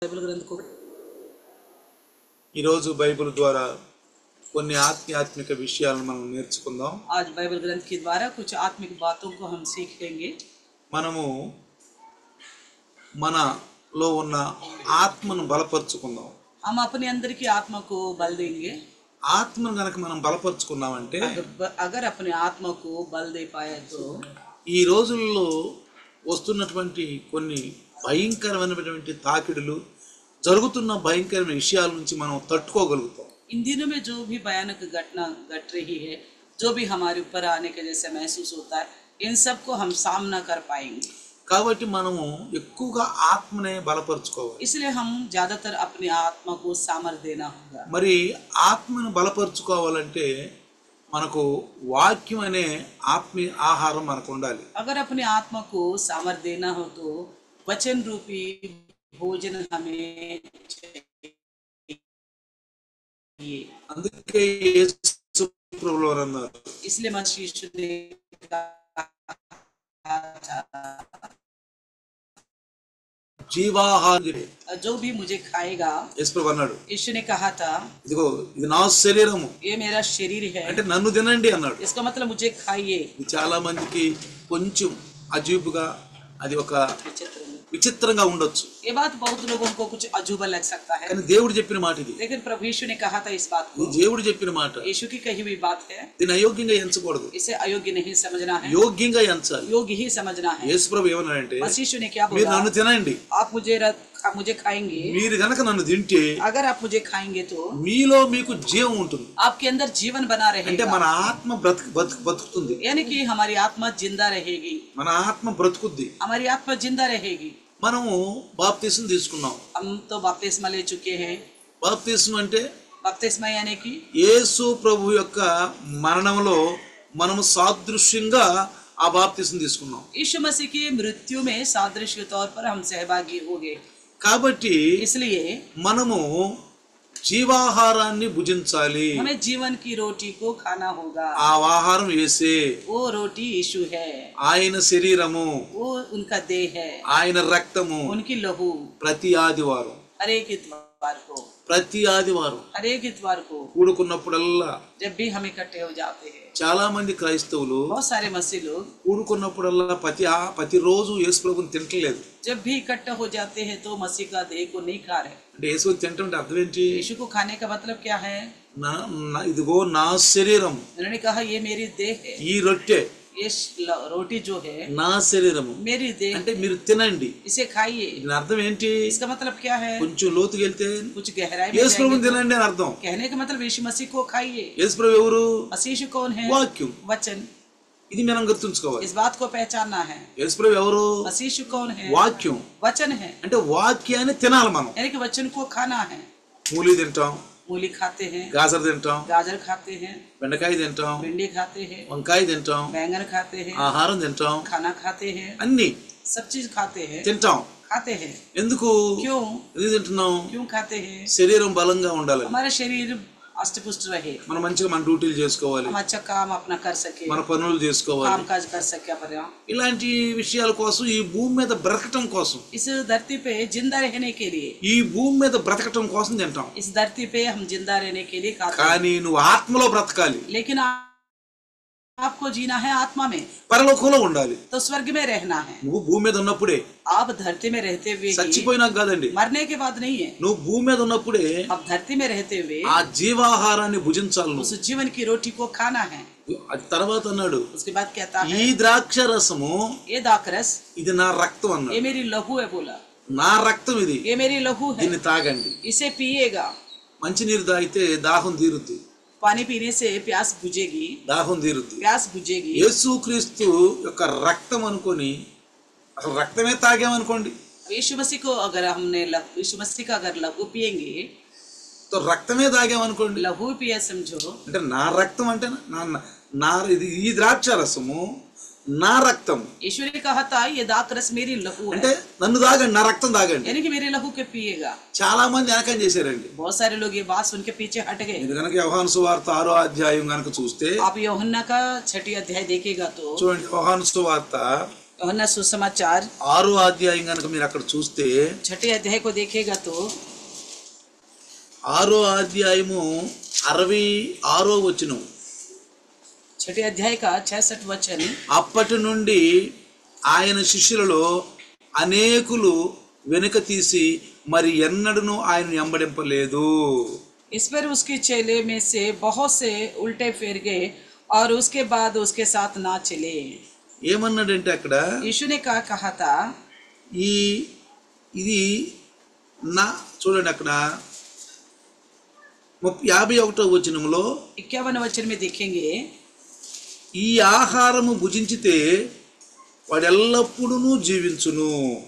Bible ग्रंथ को ఈరోజు బైబిల్ ద్వారా కొన్ని ఆధ్యాత్మిక విషయాలను మనం నేర్చుకుందాం आज बाइबल ग्रंथ के द्वारा कुछ आत्मिक बातों को हम सीखेंगे మనము మనలో ఉన్న ఆత్మను బలపరుచుకుందాం हम अपने अंदर की आत्मा को बल देंगे ఆత్మను కనుక మనం బలపరుచుకున్నామంటే अगर, अगर अपने आत्मा को बल दे पाए तो ఈ రోజుల్లో వస్తున్నటువంటి కొన్ని భయంకరమైనటువంటి తాకిడులు జరుగుతున్న భయంకరమైన విషయాల నుంచి మనం తట్టుకోగలుగుతాం इन दिनों में जो भी भयानक घटना घट रही है जो भी हमारे ऊपर आने के जैसे महसूस होता है इन सब को हम सामना कर पाएंगे కాబట్టి మనము ఎక్కువగా ఆత్మనే బలపరుచుకోవాలి इसलिए हम ज्यादातर अपनी आत्मा को सामर देना होगा మరి ఆత్మను బలపరుచుకోవాలంటే మనకు వాక్యం అనే ఆత్మీయ ఆహారం మనకు ఉండాలి अगर अपनी आत्मा को सामर देना हो तो वचन रूपी भोजन हमें चाहिए అందుకే యేసు ప్రభువు వారు అన్నారు इसलिए मसीह यीशु ने कहा था, జీవాహారం जो भी मुझे खाएगा యేసు ప్రభు అన్నాడు यीशु ने कहा था ఇదిగో ఇది నా శరీరము ये मेरा शरीर है అంటే నన్ను తినండి అన్నాడు इसका मतलब मुझे खाइए ఇది చాలా మందికి కొంచెం అజీబుగా అది ఒక विचित्र में। విచిత్రంగా ఉండొచ్చు ये बात बहुत लोगों को कुछ अजूबा लग सकता है కానీ దేవుడు చెప్పిన మాట ఇది लेकिन प्रभु यीशु ने कहा था इस बात ఇది को దేవుడు చెప్పిన మాట यीशु की कही हुई बात है దీన్ని అయోగ్యంగా ఎంచకూడదు इसे अयोग्य नहीं समझना है యోగ్యంగా ఎంచాలి योग्य ही समझना है యేసు ప్రభు ఏమన్నాడంటే मसीह यीशु ने क्या మీరు बोला నన్ను తినండి आप मुझे रख- मुझे खाएंगे మీరు గనక నన్ను తింటే अगर आप मुझे खाएंगे तो మీలో మీకు జీవం ఉంటుంది आपके अंदर जीवन बना అంటే रहेगा మన ఆత్మ బ్రతుకు బతుకు బతుకుతుంది यानी कि हमारी आत्मा जिंदा रहेगी మన ఆత్మ బ్రతుకుద్ది हमारी आत्मा जिंदा रहेगी మనము బాప్తీసం తీసుకున్నాం हम तो बपतिस्मा ले चुके हैं బాప్తీసం అంటే बपतिस्मा यानी कि యేసు ప్రభు యొక్క మరణంలో మనము సాదృశ్యంగా ఆ బాప్తీసం తీసుకున్నాం यीशु मसीह की मृत्यु में सादृश्य के तौर पर हम सहभागी हो गए కాబట్టి इसलिए మనము జీవాహారాన్ని భుజించాలి हमें जीवन की रोटी को खाना होगा ఆ ఆహారం వేసే वो रोटी यीशु है ఆయన శరీరము वो उनका देह है ఆయన రక్తము उनकी लहू ప్రతి ఆదివారం हर एक इतवार को ప్రతి ఆదివారం हर एक इतवार को కూడుకున్నప్పుడల్లా जब भी हम इकट्ठे हो जाते हैं చాలా మంది క్రైస్తవులు बहुत सारे मसीह लोग కూడుకున్నప్పుడల్లా ప్రతి ఆ- ప్రతిరోజు యేసు ప్రభుని తింటలేదు जब भी इकट्ठा हो जाते हैं तो मसीह का देह को नहीं खा रहे అంటే యేసు తింటుంటే అర్థం ఏంటి यीशु को खाने का मतलब क्या है నా- నా- ఇదిగో నా శరీరం उन्होंने कहा ये मेरी देह है ఈ రొట్టె ये श- रोटी जो है నా శరీరము मेरी देह అంటే మీరు తినండి इसे खाइए దీని అర్థం ఏంటి इसका मतलब क्या है కొంచెం లోతుకి వెళ్తే कुछ गहराई में యేసు ప్రభుని जाएंगे तो తినండి అని అర్థం कहने का मतलब यीशु मसीह को खाइए యేసు ప్రభు ఎవరు मसीह यीशु कौन है వాక్యం वचन ఇది మనం గుర్తుంచుకోవాలి इस बात को पहचानना है యేసు ప్రభు ఎవరు मसीह यीशु कौन है వాక్యం वचन है అంటే వాక్యాన్ని తినాలి మనం यानी कि वचन को खाना है మూలి తింటాం मूली खाते हैं గాజర్ తింటాం गाजर खाते हैं బెండకాయ తింటాం भिंडी खाते हैं వంకాయ తింటాం बैंगन खाते हैं ఆహారం తింటాం खाना खाते हैं అన్ని सब चीज खाते हैं తింటాం खाते हैं ఎందుకు क्यों ఎందుకు తింటున్నాం क्यों खाते हैं శరీరం బలంగా ఉండాలి हमारा शरीर अष्ट पुष्ट रहे మనం మంచిగా మన డ్యూటీలు చేసుకోవాలి हम अच्छा काम अपना कर सके మన పనులు చేసుకోవాలి काम काज कर सके अपना ఇలాంటి విషయాల కోసం ఈ భూమి మీద బ్రతకటం కోసం इस धरती पे जिंदा रहने के लिए ఈ భూమి మీద బ్రతకటం కోసం తింటాం इस धरती पे हम जिंदा रहने के लिए खाते हैं కానీ నువ్వు ఆత్మలో బ్రతకాలి लेकिन आ- आपको जीना है आत्मा में పరలోకంలో ఉండాలి तो स्वर्ग में रहना है నువ్వు భూమి మీద ఉన్నప్పుడే आप धरती में रहते हुए ही చచ్చిపోయినాక కాదండి मरने के बाद नहीं है నువ్వు భూమి మీద ఉన్నప్పుడే अब धरती में रहते हुए ఆ జీవాహారాన్ని భుజించాలి నువ్వు उस जीवन की रोटी को खाना है అది తర్వాత అన్నాడు उसके बाद कहता है ఈ ద్రాక్ష రసము ये दाकरस ఇది నా రక్తం ये అన్నాడు मेरी लहू है बोला నా రక్తం ఇది ये मेरी लहू है దీన్ని తాగండి इसे पिएगा మంచినీరు తాగితే దాహం తీరుద్ది पानी पीने से प्यास बुझेगी దాహం తీరుద్ది प्यास बुझेगी యేసుక్రీస్తు యొక్క రక్తం అనుకొని అసలు రక్తమే తాగామనుకోండి यीशु मसीह को अगर हमने लहू यीशु मसीह का अगर लहू पिएंगे తో రక్తమే తాగామనుకోండి लहू पिया समझो అంటే నా రక్తం అంటే నా నా- నా ఇది ఈ ద్రాక్ష రసము నా రక్తం यीशु ने कहा था ये दाकरस मेरी लहू అంటే है నన్ను తాగండి నా రక్తం తాగండి यानी कि मेरे लहू के पिएगा చాలా మంది వెనకం చేశారండి बहुत सारे लोग ये बात सुन के पीछे हट गए మీరు కనుక యోహాను సువార్త ఆరో అధ్యాయం కనుక చూస్తే आप యోహन्ना का छठी अध्याय देखेगा तो చూడండి యోహాను సువార్త वरना सुसमाचार ఆరో అధ్యాయం కనుక మీరు అక్కడ చూస్తే छठे अध्याय को देखेगा तो ఆరో అధ్యాయము అరవై ఆరో వచనం छठे अध्याय का छसठ वचन అప్పటి నుండి ఆయన శిష్యులలో అనేకులు వెనుక తీసి మరి ఎన్నడూ ఆయన వెంబడింపలేదు इस पर उसके चेले में से बहुत से उल्टे फिर गए और उसके बाद उसके साथ ना चले ఏమన్నాడంటే అక్కడ यीशु ने क्या कहा था ఈ ఇది నా చూడండి అక్కడ ముప్పై యాభై ఒకటో వచనంలో इक्यावन वचन में देखेंगे ఈ ఆహారము భుజించితే వాడు ఎల్లప్పుడూ జీవించును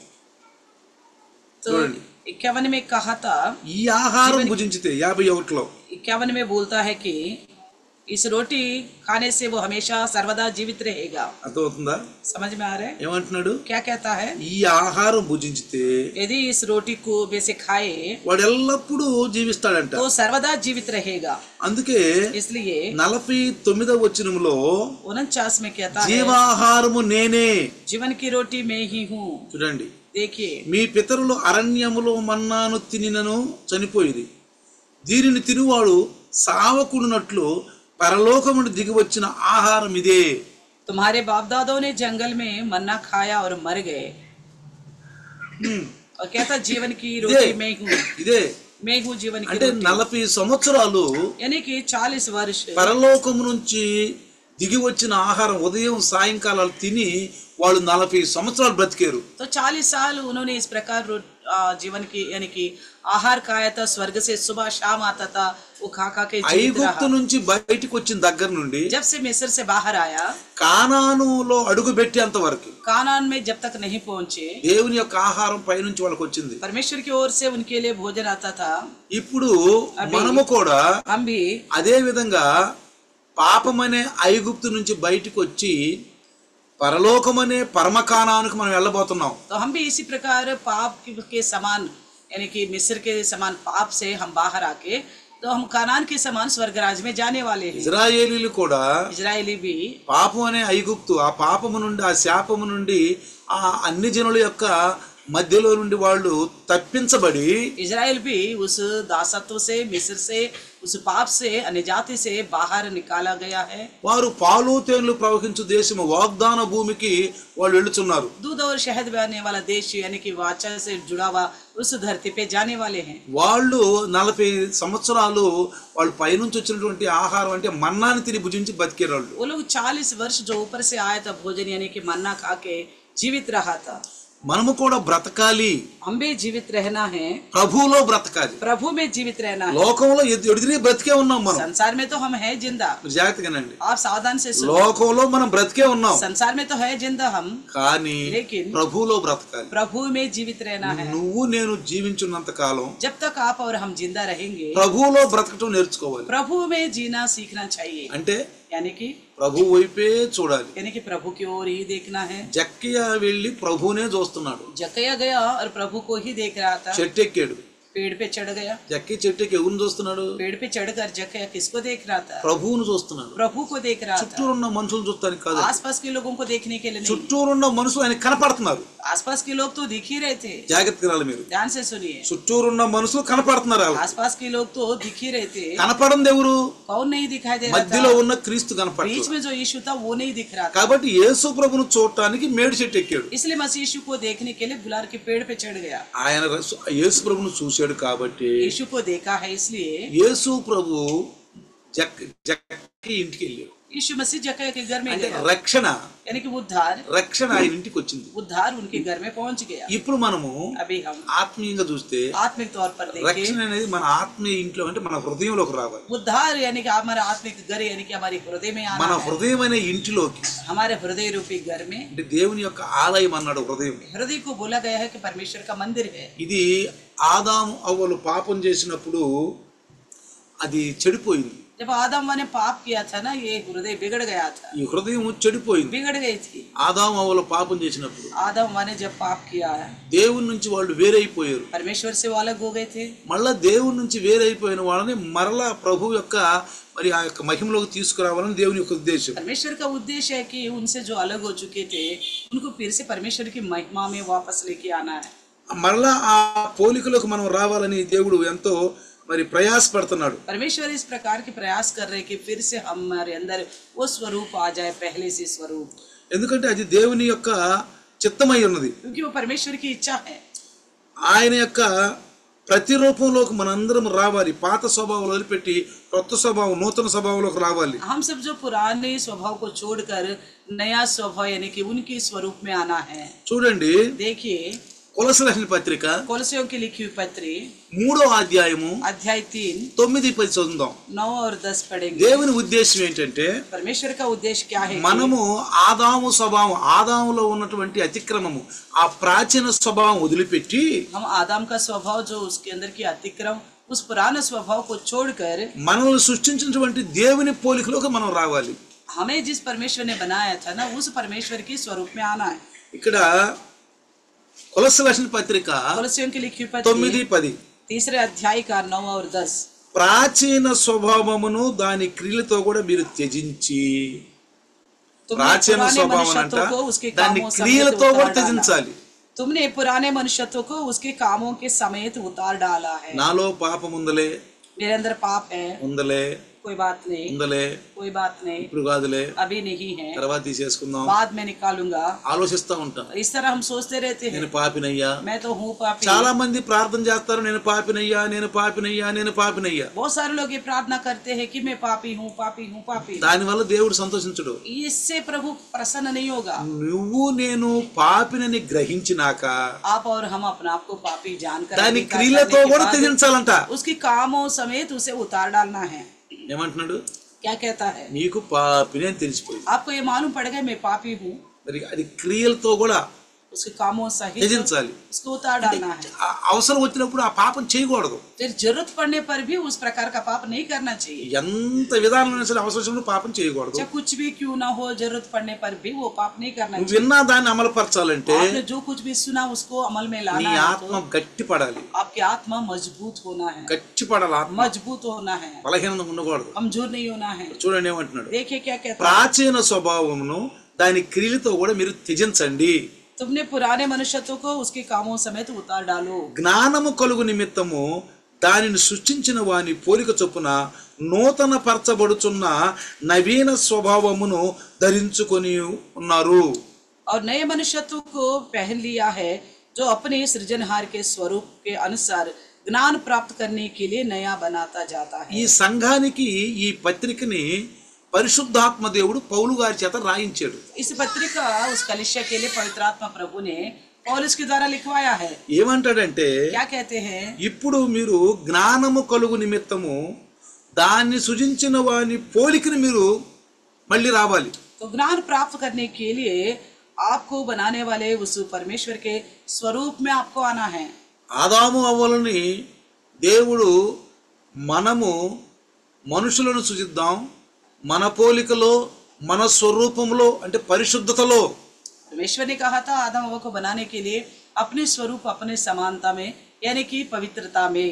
तो చూడండి. इक्यावन में कहा था ఈ ఆహారం భుజించితే యాభై ఒకటిలో इक्यावन में बोलता है कि इस रोटी खाने से वो हमेशा सर्वदा जीवित रहेगा అర్థమవుతుందా समझ में आ रहा है ఏమంటున్నాడు क्या कहता है ఈ ఆహారం భుజించితే यदि इस रोटी को वैसे खाए వాడు ఎల్లప్పుడూ జీవిస్తాడంట तो सर्वदा जीवित रहेगा అందుకే इसलिए నలభై తొమ్మిదవ వచనంలో उनचास में कहता है జీవాహారము నేనే जीवन की रोटी मैं ही हूँ చూడండి देखिए మీ పితరులు అరణ్యములో మన్నాను తినినను చనిపోయింది దీనిని తినువాడు సావకుడునట్లు పరలోకమును దిగి వచ్చిన ఆహారం ఇదే तुम्हारे बाप दादों ने जंगल में मन्ना खाया और मर गए హ్మ్. और कहता जीवन की रोटी मैं हूँ ఇదే मैं हूँ जीवन की అంటే रोटी నలభై సంవత్సరాలు यानी कि चालीस वर्ष పరలోకము నుంచి దిగి వచ్చిన ఆహారం ఉదయం సాయంకాలాలు తిని వాళ్ళు నలభై సంవత్సరాలు బ్రతికారు तो चालीस साल उन्होंने इस प्रकार रो- आ, जीवन की यानी कि आहार खाया था स्वर्ग से सुबह शाम आता था वो खा खा के जीवित ఐగుప్తు रहा నుంచి బయటికి వచ్చిన దగ్గర నుండి जब से मिस्र से बाहर आया కానానులో అడుగు పెట్టేంత వరకు कानान में जब तक नहीं पहुंचे దేవుని యొక్క ఆహారం పైనుంచి వాళ్ళకి వచ్చింది परमेश्वर की ओर से उनके लिए भोजन आता था ఇప్పుడు మనము కూడా हम भी అదే విధంగా పాపమనే ఐగుప్తు నుంచి బయటికి వచ్చి పరలోకమనే పరమకానానికి మనం వెళ్ళబోతున్నాం तो हम भी इसी प्रकार पाप के- के समान यानी कि मिस्र के समान पाप से हम बाहर आके तो हम कानान के समान स्वर्ग राज में जाने वाले हैं ఇజ్రాయేలీలు కూడా इजरायली भी పాపం అనే ఐగుప్తు ఆ పాపము నుండి ఆ శాపము నుండి ఆ అన్ని జనుల యొక్క మధ్యలో నుండి వాళ్ళు తప్పించబడి इजराइल भी उस दासत्व से मिस्र से उस पाप से अनिजाति से बाहर निकाला गया है వారు పాలు తేనెలు ప్రవహించు దేశము వాగ్దాన భూమికి వాళ్ళు వెళుతున్నారు दूध और शहद बहने वाला देश यानी कि वाचा से जुड़ा हुआ उस धरती पे जाने वाले हैं వాళ్ళు నలభై సంవత్సరాలు వాళ్ళు పైనుంచి వచ్చినటువంటి ఆహారం అంటే మన్నాని తిని భుజించి బతికే వాళ్ళు वो लोग चालीस वर्ष जो ऊपर से आया था भोजन यानी कि मन्ना खा के जीवित रहा था మనము కూడా బ్రతకాలి हम भी जीवित रहना है ప్రభువులో బ్రతకాలి प्रभु में जीवित रहना है లోకంలో ఎదు- ఎదురు బ్రతికే ఉన్నాం మనం संसार में तो हम है जिंदा జాగ్రత్తగానండి आप सावधान से सुनो లోకంలో మనం బ్రతికే ఉన్నాం संसार में तो है जिंदा हम కానీ लेकिन ప్రభువులో బ్రతకాలి प्रभु में जीवित रहना है నువ్వు నేను జీవించున్నంత కాలం जब तक आप और हम जिंदा रहेंगे ప్రభువులో బ్రతకటం నేర్చుకోవాలి प्रभु में जीना सीखना चाहिए అంటే यानी कि ప్రభు వైపే చూడాలి यानी कि प्रभु की ओर ही देखना है జక్కయ్య వెళ్ళి ప్రభువునే చూస్తున్నాడు जकया गया और प्रभु को ही देख रहा था చెట్టు ఎక్కాడు पेड़ पे चढ़ गया జక్కయ్య చెట్టు ఎక్కి ఎవరిని చూస్తున్నాడు पेड़ पे चढ़कर जकया किसको देख रहा था ప్రభువును చూస్తున్నాడు प्रभु को देख रहा था చుట్టూరున్న మనుషులు చూస్తానికి కాదు आसपास के लोगों को देखने के लिए नहीं చుట్టూరున్న మనుషులు ఆయన కనపడుతున్నారు आसपास के लोग तो दिख ही रहे थे జాగ్రత్తగా వినాలి మీరు ध्यान से सुनिए చుట్టూరున్న మనుషులు కనపడుతున్నారు వాళ్ళు आसपास के लोग तो दिख ही रहे थे కనపడంది ఎవరు कौन नहीं दिखाई दे रहा మధ్యలో था ఉన్న క్రీస్తు बीच కనపడుతుంది में जो यीशु था वो नहीं दिख रहा था కాబట్టి యేసు ప్రభును చూడటానికి మేడి చెట్టు ఎక్కాడు इसलिए मसीह यीशु को देखने के लिए गुलार के पेड़ पे चढ़ गया ఆయన రసు- యేసు ప్రభును చూశాడు కాబట్టి यीशु को देखा है इसलिए యేసు ప్రభు జక్ జక్కి ఇంటికి వెళ్ళాడు यीशु मसीह जकया के घर में అంటే गया రక్షణ यानी कि उद्धार రక్షణ ఆయన ఇంటికి వచ్చింది उद्धार उनके घर में पहुंच गया ఇప్పుడు మనము अभी हम ఆత్మీయంగా చూస్తే आत्मिक तौर पर देखें రక్షణ అనేది మన ఆత్మీయ ఇంట్లో అంటే మన హృదయంలోకి రావాలి उद्धार यानी कि हमारा आत्मिक घर यानी कि हमारे हृदय में మన आना है హృదయం అనే ఇంటిలోకి हमारे हृदय रूपी घर में అంటే దేవుని యొక్క ఆలయం అన్నాడు హృదయం हृदय को बोला गया है कि परमेश्वर का मंदिर है ఇది ఆదాము అవ్వలు పాపం చేసినప్పుడు అది చెడిపోయింది जब आदम ने पाप किया था ना ये हृदय बिगड़ गया था ఈ హృదయం చెడిపోయింది बिगड़ गई थी ఆదాము అవ్వలు పాపం చేసినప్పుడు आदम ने जब पाप किया దేవుని నుంచి వాళ్ళు వేరైపోయారు परमेश्वर से वो अलग हो गए थे మళ్ళా దేవుని నుంచి వేరైపోయిన వాళ్ళని మరలా ప్రభు యొక్క మరి ఆ యొక్క మహిమలోకి తీసుకురావాలని దేవుని యొక్క ఉద్దేశం परमेश्वर का उद्देश्य है कि उनसे जो अलग हो चुके थे उनको फिर से परमेश्वर की महिमा में वापस लेके आना है మరలా ఆ పోలికలకు మనం రావాలని దేవుడు ఎంతో మరి ప్రయాసపడుతున్నాడు परमेश्वर इस प्रकार के प्रयास कर रहे हैं कि फिर से हमारे अंदर वो स्वरूप आ जाए पहले से स्वरूप ఎందుకంటే అది దేవుని యొక్క చిత్తమై ఉన్నది क्योंकि वो परमेश्वर की इच्छा है ఆయన యొక్క ప్రతిరూపంలోకి మనందరం రావాలి పాత స్వభావం వదిలిపెట్టి కొత్త స్వభావం నూతన స్వభావంలోకి రావాలి हम सब जो पुराने स्वभाव को छोड़कर नया स्वभाव यानी कि उनके स्वरूप में आना है చూడండి देखिए కులసలహని పత్రిక कोलसियों की लिखी हुई पत्री మూడో అధ్యాయము अध्याय तीन తొమ్మిది పది చదువుదాం नौ और दस पढ़ेंगे దేవుని ఉద్దేశం ఏంటంటే परमेश्वर का उद्देश्य क्या है कि మనము ఆదాము స్వభావం ఆదాములో ఉన్నటువంటి అతిక్రమము ఆ ప్రాచీన స్వభావం వదిలిపెట్టి हम आदम का स्वभाव जो उसके अंदर की अतिक्रम उस पुराने स्वभाव को छोड़कर మనల్ని సృష్టించినటువంటి దేవుని పోలికలోకి మనం రావాలి हमें जिस परमेश्वर ने बनाया था ना उस परमेश्वर के स्वरूप में आना है ఇక్కడ కులసలహని పత్రిక कोलसियों की लिखी हुई తొమ్మిది पत्री పది तीसरे अध्याय का नौ और दस ప్రాచీన స్వభావమును దాని క్రియలతో కూడా మీరు త్యజించి तुमने ప్రాచీన पुराने స్వభావం అంట मनुष्यत्व को उसके దాన్ని कामों समेत క్రియలతో కూడా उतार डाला త్యజించాలి तुमने पुराने मनुष्यत्व को उसके कामों के समेत उतार डाला है నాలో పాపం ఉందలే मेरे अंदर पाप है ఉందలే कोई बात नहीं ఉందలే कोई बात नहीं ఇప్పుడు కాదులే अभी नहीं है తర్వాత తీసేసుకుందాం बाद में निकालूंगा ఆలోచిస్తా ఉంటాం इस तरह हम सोचते रहते हैं నేను పాపినయ్యా मैं तो हूँ पापी చాలా మంది ప్రార్థన చేస్తారు నేను పాపినయ్యా నేను పాపినయ్యా నేను పాపినయ్యా बहुत सारे लोग ये प्रार्थना करते हैं कि मैं पापी हूँ पापी हूँ पापी దానివల్ల దేవుడు సంతోషించడు इससे प्रभु प्रसन्न नहीं होगा నువ్వు నేను పాపినని గ్రహించినాక आप और हम अपने आप को पापी जानकर దాని अंगीकार క్రియలతో करने के కూడా बाद త్యజించాలంట उसके कामों समेत उसे उतार डालना है ఏమంటున్నాడు क्या कहता है నీకు పాపిని అని తెలిసిపోయింది आपको ये मालूम पड़ गया मैं पापी हूँ మరి అది క్రియలతో కూడా उसके कामों सहित త్యజించాలి उसको उतार डालना है ఆ అవసరం వచ్చినప్పుడు ఆ పాపం చేయకూడదు फिर जरूरत पड़ने पर भी उस प्रकार का पाप नहीं करना चाहिए ఎంత విధానమైన సరే అవసరం వచ్చినప్పుడు పాపం చేయకూడదు चाहे कुछ भी क्यों ना हो जरूरत पड़ने पर भी वो पाप नहीं करना నువ్వు चाहिए విన్నా దాన్ని అమలుపరచాలంటే आपने जो कुछ भी सुना उसको अमल में నీ लाना है ఆత్మ तो గట్టి పడాలి आपकी आत्मा मजबूत होना है గట్టి పడాలి ఆత్మ मजबूत होना है బలహీనంగా ఉండకూడదు कमजोर नहीं होना है చూడండి ఏమంటున్నాడు देखिए क्या कहता है ప్రాచీన స్వభావమును దాని క్రియలతో కూడా మీరు త్యజించండి तुमने पुराने मनुष्यत्व को उसके कामों समेत उतार डालो జ్ఞానము కలుగు నిమిత్తము దానిని సృష్టించిన వాని పోలిక చొప్పున నూతన పరచబడుచున్న నవీన స్వభావమును ధరించుకొని ఉన్నారు और नए मनुष्यत्व को पहन लिया है जो अपने सृजनहार के स्वरूप के अनुसार ज्ञान प्राप्त करने के लिए नया बनाता जाता है ఈ సంఘానికి ఈ పత్రికని పరిశుద్ధాత్మ దేవుడు పౌలు గారి చేత రాయించాడు इस पत्रिका उस कलिशा के लिए पवित्र आत्मा प्रभु ने पौलुस के द्वारा लिखवाया है ఏమంటాడంటే क्या कहते हैं ఇప్పుడు మీరు జ్ఞానము కలుగు నిమిత్తము దాన్ని సృజించిన వాని పోలికని మీరు మళ్ళీ రావాలి तो ज्ञान प्राप्त करने के लिए आपको बनाने वाले उस परमेश्वर के स्वरूप में आपको आना है ఆదాము అవ్వలని దేవుడు మనము మనుషులను సృజిద్దాం మన పోలికలో మన స్వరూపంలో అంటే పరిశుద్ధతలో परमेश्वर ने कहा था आदम हवा को बनाने के लिए अपने स्वरूप अपने समानता में यानी कि पवित्रता में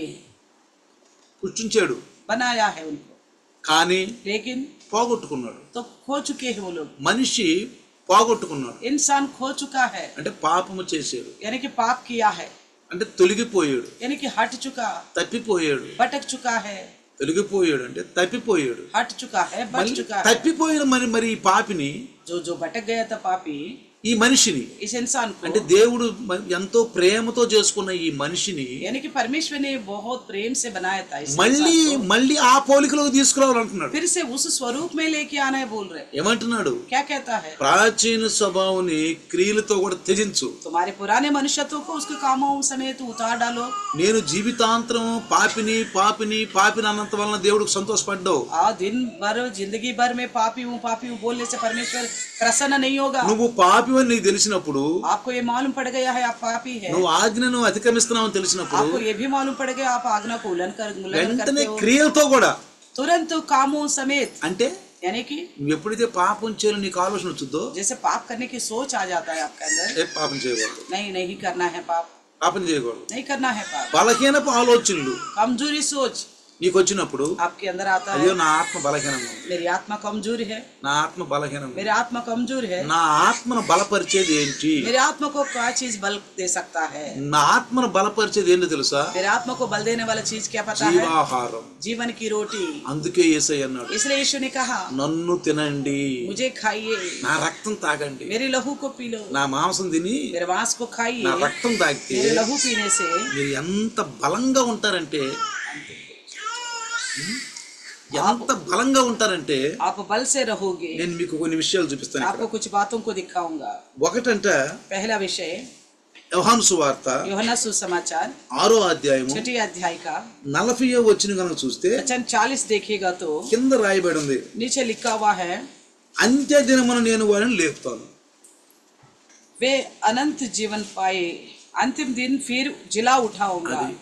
సృష్టించాడు बनाया है उनको కానీ लेकिन పోగొట్టుకున్నాడు तो खो चुके हैं वो लोग మనిషి పోగొట్టుకున్నాడు इंसान खो चुका है అంటే పాపము చేశాడు यानी कि पाप किया है అంటే తొలగిపోయాడు यानी कि हट चुका తప్పిపోయాడు भटक चुका है తొలగిపోయాడు అంటే తప్పిపోయాడు हट चुका है बच మళ్ళీ चुका है తప్పిపోయిన మరి మరి ఈ పాపిని जो जो भटक गया था पापी ఈ మనిషిని इस इंसान को అంటే దేవుడు మ- ఎంతో ప్రేమతో చేసుకున్న ఈ మనిషిని यानी कि परमेश्वर ने बहुत प्रेम से बनाया था इस మళ్ళీ इंसान को। మళ్ళీ ఆ పోలికలోకి తీసుకురావాలంటున్నాడు फिर से उस स्वरूप में लेके आना है बोल रहे ఏమంటున్నాడు क्या कहता है ప్రాచీన స్వభావాన్ని క్రియలతో కూడా త్యజించు तुम्हारे पुराने मनुष्यत्व को उसके कामों समेत उतार डालो నేను జీవితాంతరం పాపిని పాపిని పాపిని అన్నంత వలన దేవుడికి సంతోషపడ్డావు आ दिन भर जिंदगी भर में पापी हूँ पापी हूँ बोलने से परमेश्वर प्रसन्न नहीं होगा నువ్వు పాపివని నీకు తెలిసినప్పుడు आपको ये मालूम पड़ गया है आप पापी है నువ్వు ఆజ్ఞను అతిక్రమిస్తున్నావని తెలిసినప్పుడు आपको ये भी मालूम पड़ गया आप आज्ञा को उल्लंघन कर उल्लंघन వెంటనే करते हो క్రియలతో కూడా तुरंत कामों समेत అంటే यानी कि నువ్వు ఎప్పుడైతే పాపం చేయాలో నీకు ఆలోచన వచ్చిందో जैसे पाप करने की सोच आ जाता है आपके अंदर ఏ పాపం చేయకూడదు नहीं नहीं करना है पाप పాపం చేయకూడదు नहीं करना है पाप బలహీనపు ఆలోచనలు कमजोरी सोच నీకు వచ్చినప్పుడు आपके अंदर आता है అయ్యో నా ఆత్మ బలహీనంగా ఉంది मेरी आत्मा कमजोर है నా ఆత్మ బలహీనంగా ఉంది मेरी आत्मा कमजोर है నా ఆత్మను బలపరిచేది ఏంటి मेरे आत्मा को क्या चीज बल दे सकता है నా ఆత్మను బలపరిచేది ఏంటో తెలుసా मेरे आत्मा को बल देने वाला चीज क्या पता है జీవాహారం जीवन की रोटी అందుకే ఏసై అన్నాడు इसलिए यीशु ने कहा నన్ను తినండి मुझे खाइए నా రక్తం తాగండి मेरे लहू को पी लो నా మాంసం తిని मेरे मांस को నా खाइए రక్తం తాగితే मेरे लहू पीने से మీరు ఎంత బలంగా ఉంటారంటే ఎంత బలంగా ఉంటారంటే आप बल से रहोगे నేను మీకు కొన్ని విషయాలు చూపిస్తాను आपको ఇక్కడ. कुछ बातों को दिखाऊंगा ఒకటంట पहला विषय యోహాను సువార్త योहना सुसमाचार ఆరో అధ్యాయము छठी अध्याय का నలభై వచ్చిన కనుక చూస్తే वचन चालीस देखेगा तो కింద రాయబడి ఉంది नीचे लिखा हुआ है అంత్య దినమున నేను వారిని లేపుతాను वे अनंत जीवन पाए अंतिम दिन फिर जिला उठाऊंगा అది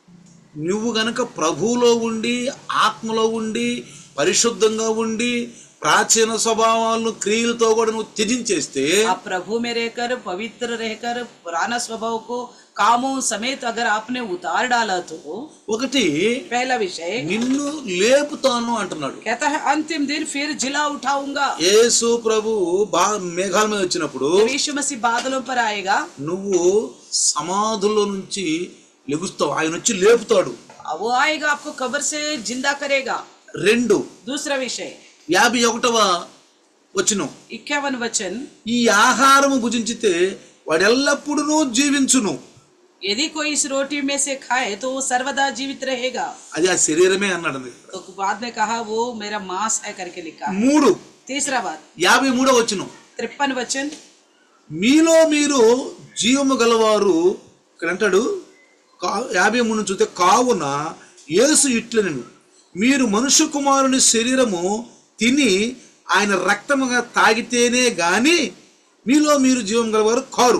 నువ్వు గనక ప్రభువులో ఉండి ఆత్మలో ఉండి పరిశుద్ధంగా ఉండి ప్రాచీన స్వభావాలను క్రియలతో కూడా నువ్వు త్యజించేస్తే आप प्रभु में रहकर पवित्र रहकर पुराना स्वभाव को कामों समेत अगर आपने उतार डाला तो ఒకటి पहला विषय నిన్ను లేపుతాను అంటున్నాడు कहता है अंतिम दिन फिर जिला उठाऊंगा యేసు ప్రభు బా మేఘాల మీద వచ్చినప్పుడు जब यीशु मसीह बादलों पर आएगा నువ్వు సమాధుల్లో నుంచి లెగుస్తావు ఆయన వచ్చి లేపుతాడు वो आएगा आपको कब्र से जिंदा करेगा రెండు दूसरा विषय యాభై ఒకటవ వచ్చిన इक्यावन वचन ఈ ఆహారము భుజించితే వాడు ఎల్లప్పుడూ జీవించును यदि कोई इस रोटी में से खाए तो वो सर्वदा जीवित रहेगा అది ఆ శరీరమే అన్నాడు అది. तो बाद में कहा वो मेरा मांस है करके लिखा है మూడు तीसरा बात యాభై మూడో వచ్చిన तिरपन वचन మీలో మీరు జీవము గలవారు ఇక్కడ అంటాడు కా యాభై మూడు నుంచి చూస్తే కావున యేసు ఇట్లనను మీరు మనుష్య కుమారుని శరీరము తిని ఆయన రక్తముగా తాగితేనే గాని మీలో మీరు జీవం గలవారు కారు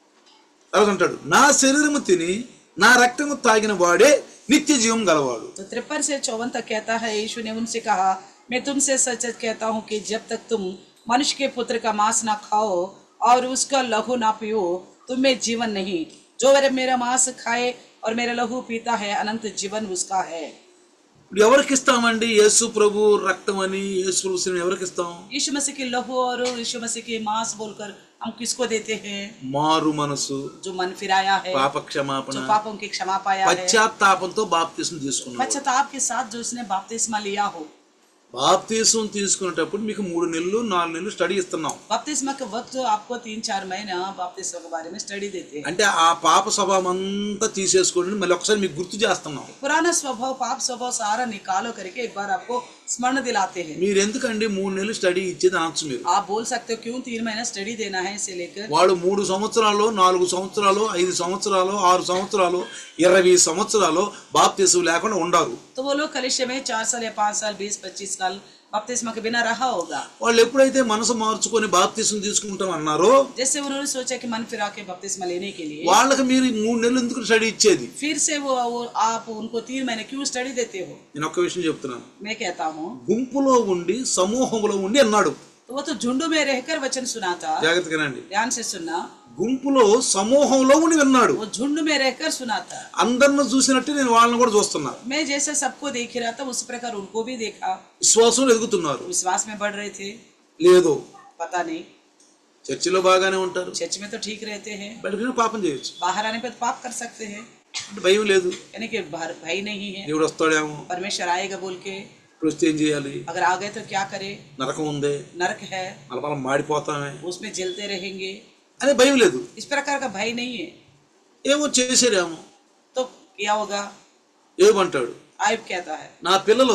తర్వాత అంటాడు నా శరీరము తిని నా రక్తము తాగిన వాడే నిత్య జీవం గలవాడు तो तिरपन से चौवन तक कहता है यीशु ने उनसे कहा मैं तुमसे सच सच कहता हूँ कि जब तक तुम मनुष्य के पुत्र का मांस ना खाओ और उसका लहू ना पियो तुम में जीवन नहीं जो मेरे मेरा मांस खाए और मेरा लहू पीता है अनंत जीवन उसका है ఇప్పుడు ఎవరికి ఇస్తామండి యేసు ప్రభు రక్తం అని యేసు ప్రభు శరీరం ఎవరికి ఇస్తాం यीशु मसीह के लहू और यीशु मसीह के मांस बोलकर हम किसको देते हैं మారు మనసు जो मन फिराया है పాప క్షమాపణ जो पापों की क्षमा पाया है పశ్చాత్తాపంతో బాప్తీసం తీసుకున్నాడు पश्चाताप के साथ जो उसने बपतिस्मा लिया हो బాప్తీసం తీసుకునేటప్పుడు మీకు మూడు నెలలు నాలుగు నెలలు స్టడీ ఇస్తున్నాం बपतिस्मा के वक्त आपको तीन चार महीना बपतिस्मा के बारे में स्टडी देते हैं అంటే ఆ పాప స్వభావం అంతా తీసేసుకోండి మళ్ళీ ఒకసారి మీకు గుర్తు చేస్తున్నాం पुराना स्वभाव पाप स्वभाव सारा निकालो करके एक बार आपको स्मरण दिलाते हैं మీరు ఎందుకండి మూడు నెలలు స్టడీ ఇచ్చేది అనొచ్చు మీరు आप बोल सकते हो क्यों तीन महीना स्टडी देना है इसे लेकर వాడు మూడు సంవత్సరాలు నాలుగు సంవత్సరాలు ఐదు సంవత్సరాలు ఆరు సంవత్సరాలు ఇరవై సంవత్సరాలు బాప్తీసం లేకుండా ఉండారు तो वो लोग कलिशे में चार साल या पाँच साल बीस पच्चीस साल बपतिस्मा के बिना रहा होगा వాళ్ళు ఎప్పుడైతే మనసు మార్చుకొని బాప్తీసం తీసుకుంటాం అన్నారో जैसे उन्होंने सोचा कि मन फिरा के बपतिस्मा लेने के लिए వాళ్ళకి మీరు ఈ మూడు నెలలు ఎందుకు స్టడీ ఇచ్చేది फिर से वो, वो आप उनको तीन महीने क्यों स्टडी देते हो నేను ఒక్క విషయం చెప్తున్నాను मैं कहता हूँ గుంపులో ఉండి సమూహంలో ఉండి అన్నాడు तो वो तो झुंड में रहकर वचन सुना था జాగ్రత్తగానండి ध्यान से सुनना గుంపులో సమూహంలో ఉండి విన్నాడు वो झुंड में रहकर सुना था అందరిని చూసినట్టు నేను వాళ్ళని కూడా చూస్తున్నా मैं जैसे सबको देख रहा था उसी प्रकार उनको भी देखा విశ్వాసం ఎదుగుతున్నారు विश्वास में बढ़ रहे थे లేదు पता नहीं చర్చిలో బాగానే ఉంటారు चर्च में तो ठीक रहते हैं బయటకు పాపం చేయొచ్చు बाहर आने पे तो पाप कर सकते हैं అంటే భయం లేదు यानी कि बाहर भाई नहीं है దేవుడు వస్తాడేమో परमेश्वर आएगा बोल के ఇప్పుడు వస్తే ఏం చేయాలి अगर आ गए तो क्या करे నరకం ఉంది नरक है మలపాలం మాడిపోతామే उसमें जलते रहेंगे అనే భయం లేదు इस प्रकार का भय नहीं है ఏమో చేసారేమో तो क्या होगा ఏమంటాడు आयब कहता है నా పిల్లలు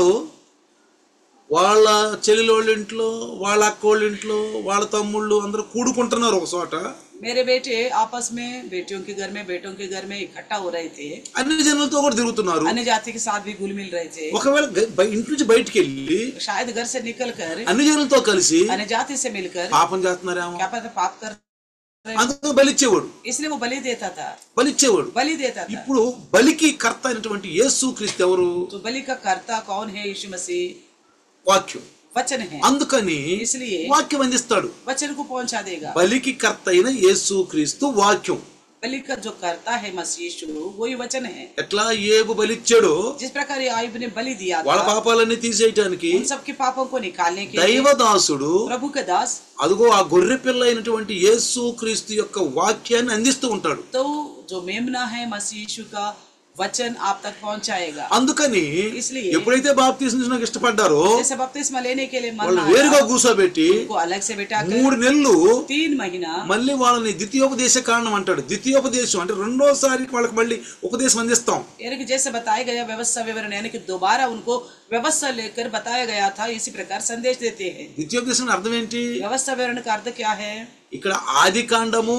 వాళ్ళ చెల్లెల వాళ్ళ ఇంట్లో వాళ్ళ అక్క వాళ్ళ ఇంట్లో వాళ్ళ తమ్ముళ్ళు అందరూ కూడుకుంటున్నారు ఒక చోట मेरे बेटे आपस में बेटियों के घर में बेटों के घर में इकट्ठा हो रहे थे అన్ని జనులతో కూడా తిరుగుతున్నారు अन्य जाति के साथ भी घुल मिल रहे थे ఒకవేళ గ- బయ- ఇంటి నుంచి బయటికి వెళ్ళి शायद घर से निकल कर అన్ని జనులతో కలిసి अन्य जाति से मिलकर పాపం చేస్తున్నారేమో क्या पता पाप कर అందుకు బలిచ్చేవాడు इसलिए वो बलि देता था బలిచ్చేవాడు बलि देता था ఇప్పుడు బలికి కర్త అయినటువంటి యేసు క్రీస్తు ఎవరు तो बलि का कर्ता कौन है यीशु मसीह వాక్యం वचन है అందుకని इसलिए వాక్యం అందిస్తాడు वचन को पहुंचा देगा బలికి కర్త అయిన యేసు క్రీస్తు వాక్యం बलि का जो करता है मसीह यीशु वही वचन है ఎట్లా ఏబు బలిచ్చాడో जिस प्रकार ये आयुब ने बलि दिया వాళ్ళ था పాపాలన్నీ తీసేయటానికి उन सबके पापों को निकालने के लिए దైవదాసుడు प्रभु का दास అదిగో ఆ గొర్రె పిల్ల అయినటువంటి యేసు క్రీస్తు యొక్క వాక్యాన్ని అందిస్తూ ఉంటాడు तो जो मेमना है मसीह यीशु का वचन आप तक पहुंचाएगा అందుకని इसलिए- ఎప్పుడైతే బాప్తీసం నాకు ఇష్టపడ్డారో जैसे बपतिस्मा लेने के लिए मन వాళ్ళు आया, వేరుగా కూర్చోబెట్టి उनको अलग से बिठा कर మూడు నెలలు तीन महीना మళ్ళీ వాళ్ళని ద్వితీయోపదేశ కారణం అంటాడు ద్వితీయోపదేశం అంటే రెండోసారి వాళ్ళకి మళ్ళీ ఉపదేశం అందిస్తాం यानी कि जैसे बताया गया व्यवस्था विवरण यानी कि दोबारा उनको व्यवस्था लेकर बताया गया था इसी प्रकार संदेश देते हैं ద్వితీయోపదేశం అర్థం ఏంటి व्यवस्था विवरण का अर्थ क्या है ఇక్కడ ఆది కాండము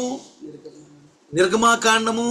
నిర్గమాకాండము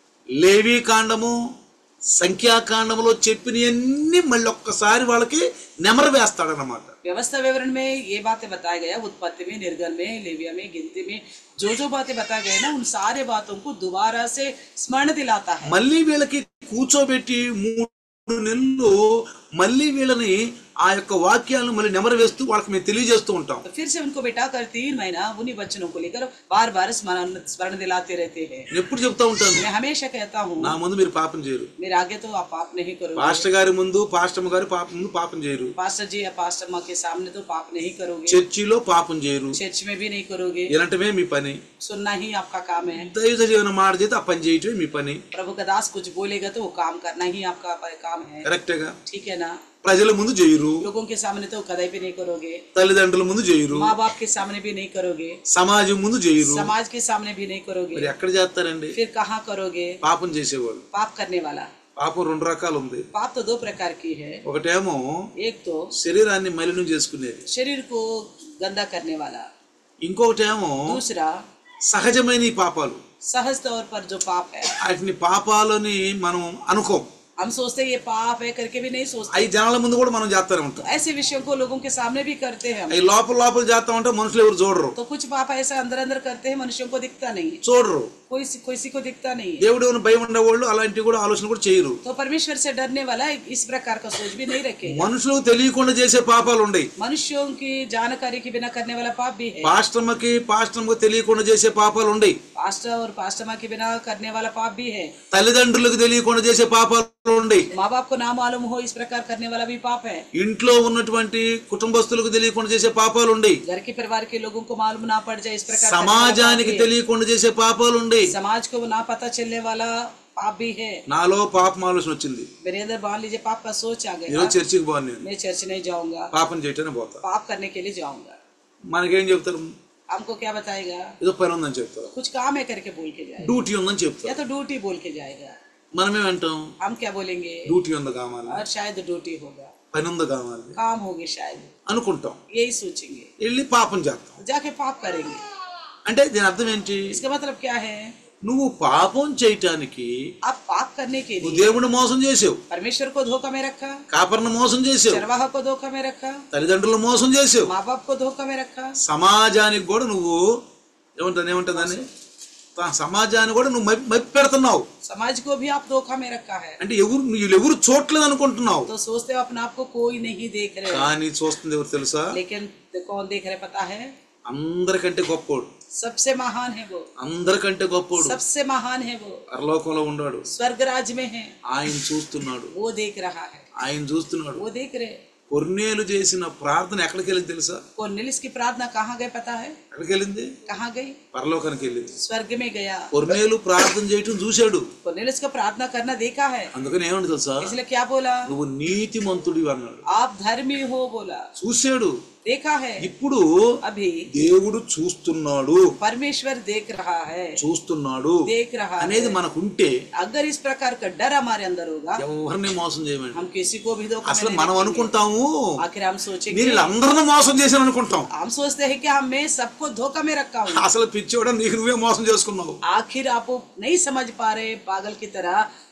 లేవీ కాండము సంఖ్యాకాండములో చెప్పినవన్నీ మళ్ళీ ఒక్కసారి వాళ్ళకి నెమరు వేస్తాడనమాట व्यवस्था विवरण में ये बातें बताया गया उत्पत्ति में निर्गन में लेविया में गिनती में जो जो बातें बताया गया ना उन सारे बातों को दोबारा से स्मरण दिलाता है మళ్ళీ వీళ్ళకి కూర్చోబెట్టి మూడు నెలలు మళ్ళీ వీళ్ళని ఆ యొక్క వాక్యాలను మళ్ళీ నెమరు వేస్తూ వాళ్ళకి మేము తెలియజేస్తూ ఉంటాం तो फिर से उनको बिठा कर तीन महीना उन्हीं बच्चों को लेकर बार बार स्मरण स्मरण दिलाते रहते हैं నేను ఎప్పుడు చెప్తా ఉంటాను मैं हमेशा कहता हूँ నా ముందు మీరు పాపం చేయరు मेरे आगे तो आप पाप नहीं करोगे పాస్టర్ గారి ముందు పాస్టమ్ గారి పాపం ముందు పాపం చేయరు पास्टर जी या पास्टर माँ के सामने तो पाप नहीं करोगे చర్చిలో పాపం చేయరు चर्च में भी नहीं करोगे ఇలాంటివే మీ పని सुनना ही आपका काम है దైవ జీవన మాట చేస్తే ఆ పని చేయటమే మీ పని प्रभु का दास कुछ बोलेगा तो वो काम करना ही आपका प- काम है కరెక్టేగా ठीक है ना ప్రజల ముందు చేయరు लोगों के सामने तो कदाई भी नहीं करोगे తల్లిదండ్రుల ముందు చేయరు माँ बाप के सामने भी नहीं करोगे సమాజం ముందు చేయరు समाज के सामने भी नहीं करोगे మరి ఎక్కడ చేస్తారండి फिर कहाँ करोगे పాపం చేసేవాడు पाप करने वाला పాపం రెండు రకాలు ఉంది पाप तो दो प्रकार की है ఒకటేమో एक तो శరీరాన్ని మలినం చేసుకునేది शरीर को गंदा करने वाला ఇంకొకటేమో दूसरा సహజమైన ఈ పాపాలు सहज तौर पर जो पाप है వాటిని పాపాలని మనం అనుకోం हम सोचते हैं ये पाप है करके भी नहीं सोचते అవి జనాల ముందు కూడా మనం చేస్తూనే ఉంటాం ऐसे विषयों को लोगों के सामने भी करते हैं हम అవి లోపల లోపల చేస్తా ఉంటే మనుషులు ఎవరు చూడరు तो कुछ पाप ऐसा अंदर अंदर करते हैं मनुष्यों को दिखता नहीं చూడరు कोई किसी को दिखता नहीं है దేవుడు ఏమైనా భయం ఉండేవాళ్ళు అలాంటివి కూడా ఆలోచన కూడా చేయరు तो परमेश्वर से डरने वाला इस प्रकार का सोच भी नहीं रखेगा మనుషులకు తెలియకుండా చేసే పాపాలు ఉన్నాయి मनुष्यों की जानकारी के बिना करने वाला पाप भी है పాస్టర్మకి పాస్టర్మకి తెలియకుండా చేసే పాపాలు ఉన్నాయి पास्टर और पास्टमा के बिना करने वाला पाप भी है తల్లిదండ్రులకు తెలియకుండా చేసే పాపాలు ఉన్నాయి माँ बाप को ना मालूम हो इस प्रकार करने वाला भी पाप है ఇంట్లో ఉన్నటువంటి కుటుంబస్తులకు తెలియకుండా చేసే పాపాలు ఉన్నాయి घर के परिवार के लोगों को मालूम ना पड़ जाए इस प्रकार करने वाला సమాజానికి पाप भी తెలియకుండా చేసే పాపాలు ఉన్నాయి है। समाज को ना पता चलने वाला पाप भी है నాలో పాపం ఆలోచన వచ్చింది मेरे अंदर मान लीजिए पाप का सोच आ गया ఈరోజు చర్చికి పోను నేను मैं चर्च नहीं जाऊंगा పాపం చేయటానికి పోతా पाप करने के लिए जाऊंगा మనకేం చెప్తారు हमको क्या बताएगा ఏదో పని ఉందని చెప్తారు कुछ काम है करके बोल के जाएगा డ్యూటీ ఉందని చెప్తారు या तो ड्यूटी बोल के जाएगा మనమేమంటాం हम क्या बोलेंगे డ్యూటీ ఉంది కావాలి और शायद ड्यूटी होगा పని ఉంది కావాలి काम होगी शायद అనుకుంటాం यही सोचेंगे వెళ్ళి పాపం చేస్తాం जाके पाप करेंगे అంటే దీని అర్థం ఏంటి इसका मतलब क्या है నువ్వు పాపం చేయటానికి आप पाप करने के నువ్వు लिए దేవుడిని మోసం చేసావు परमेश्वर को धोखा में रखा కాపర్ను మోసం చేసావు चरवाह को धोखा में रखा తల్లిదండ్రులను మోసం చేసావు माँ बाप को धोखा में रखा సమాజానికి కూడా నువ్వు ఏమంటుంది ఏమంటుందని తా- సమాజాన్ని కూడా నువ్వు మప్పి మప్పి పెడుతున్నావు समाज को भी आप धोखा में रखा है అంటే ఎవరు వీళ్ళు ఎవరు చూడలేదు అనుకుంటున్నావు तो सोचते हो अपने आप को कोई नहीं देख रहे కానీ చూస్తుంది ఎవరు తెలుసా लेकिन कौन देख रहे पता है అందరికంటే గొప్పోడు सबसे महान है वो అందరికంటే గొప్పోడు सबसे महान है वो పరలోకంలో ఉన్నాడు स्वर्ग राज में है ఆయన చూస్తున్నాడు वो देख रहा है ఆయన చూస్తున్నాడు वो देख रहे కొన్నేలు చేసిన ప్రార్థన ఎక్కడికి వెళ్ళింది తెలుసా कोर्नेलियस की प्रार्थना कहाँ गए पता है ఎక్కడికి వెళ్ళింది कहाँ गई పరలోకానికి వెళ్ళింది स्वर्ग में गया కొన్నేలు ప్రార్థన చేయటం చూశాడు कोर्नेलियस का प्रार्थना करना देखा है అందుకని ఏమని తెలుసా इसलिए क्या बोला నువ్వు నీతిమంతుడి అన్నాడు आप धर्मी हो बोला చూశాడు देखा है ఇప్పుడు अभी దేవుడు చూస్తున్నాడు परमेश्वर देख रहा है చూస్తున్నాడు देख रहा है అనేది మనకుంటే अगर इस प्रकार का डर हमारे अंदर होगा ఎవరిని మోసం చేయమండి हम किसी को भी धोखा में అసలు नहीं మనం रखेंगे। అనుకుంటాము आखिर हम सोचेंगे నేను వీళ్ళందరినీ మోసం చేశాను అనుకుంటాం हम सोचते हैं कि हम मैं सबको धोखा में रखा हूँ అసలు పిచ్చోడ నీకు నువ్వే మోసం చేసుకున్నావు आखिर आप नहीं समझ पा रहे पागल की तरह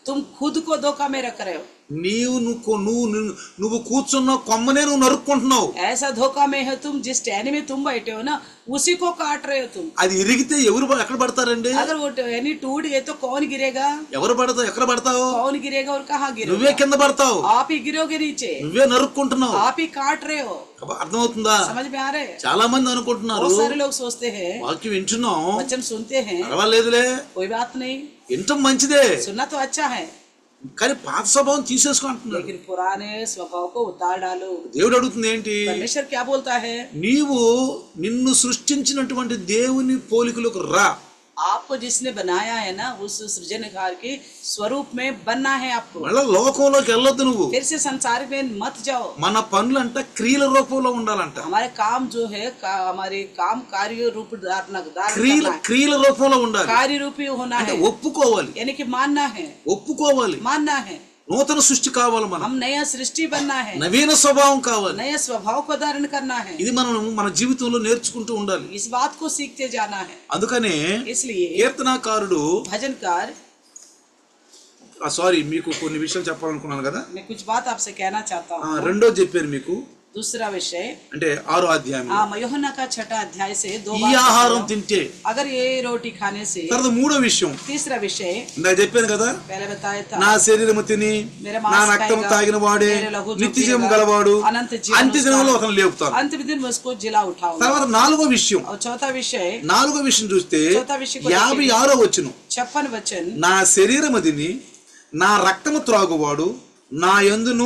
तुम खुद को धोखा में रख रहे हो నీవు నువ్వు నువ్వు నువ్వు- నువ్వు కూర్చున్న కొమ్మనే నువ్వు నరుక్కుంటున్నావు ऐसा धोखा में है तुम जिस टहनी में तुम बैठे हो ना उसी को काट रहे हो तुम అది ఇరిగితే ఎవరు ప- ఎక్కడ పడతారండి अगर वो टहनी टूट गए तो कौन गिरेगा ఎవరు పడతావు ఎక్కడ పడతావు कौन गिरेगा और कहाँ నువ్వే गिरेगा కింద పడతావు आप ही गिरोगे नीचे నువ్వే నరుక్కుంటున్నావు आप ही काट रहे हो అబ్బా, అర్థమవుతుందా समझ में आ रहे हैं చాలా మంది అనుకుంటున్నారు बहुत सारे लोग सोचते हैं వాక్యం వింటున్నాం वचन सुनते हैं పర్వాలేదులే कोई बात नहीं వింటం మంచిదే सुनना तो अच्छा है కానీ పాత స్వభావం తీసేసుకుంటున్నాడు लेकिन पुराने स्वभाव को उतार डालो దేవుడు అడుగుతుంది ఏంటి परमेश्वर क्या बोलता है నీవు నిన్ను సృష్టించినటువంటి దేవుని పోలికలకు రా आपको जिसने बनाया है ना उस सृजनकार के स्वरूप में बनना है आपको మళ్ళా లోకంలోకి వెళ్ళొద్దు నువ్వు फिर से संसार में मत जाओ మన పనులంట క్రియల రూపంలో ఉండాలంట हमारे काम जो है का, हमारे काम कार्य रूप धारण धारण క్రియల करना है। క్రియల రూపంలో ఉండాలి कार्य रूपी होना అంటే है ఒప్పుకోవాలి यानी कि मानना है ఒప్పుకోవాలి मानना है నూతన సృష్టి కావాలి మనం हम नया सृष्टि बनना है నవీన స్వభావం కావాలి नया स्वभाव को धारण करना है ఇది మనం మన జీవితంలో నేర్చుకుంటూ ఉండాలి इस बात को सीखते जाना है అందుకనే इसलिए కీర్తనాకారుడు भजनकार సారీ మీకు కొన్ని విషయాలు చెప్పాలనుకున్నాను కదా मैं कुछ बात आपसे कहना चाहता ఆ, हूँ రెండో చెప్పారు మీకు दूसरा विषय అంటే ఆరో అధ్యాయం हाँ యోहन्ना का छठा अध्याय से दो ఈ बार ఆహారం తింటే अगर ये रोटी खाने से తర్వాత మూడో విషయం तीसरा विषय ఇందాక చెప్పాను కదా पहले बताया था నా శరీరము తిని मेरा నా मांस రక్తము खाएगा, తాగిన వాడే मेरे लहू जो నిత్య జీవం पिएगा, గలవాడు अनंत जीवन అంత్య उसका దినంలో అతను లేపుతాను अंतिम दिन मैं उसको जिला उठाऊंगा తర్వాత నాలుగో విషయం और चौथा विषय నాలుగో విషయం చూస్తే చौथा విషయం కూడా యాభై ఆరో వచ్చును छप्पन वचन నా శరీరము తిని నా రక్తము త్రాగువాడు నా యందును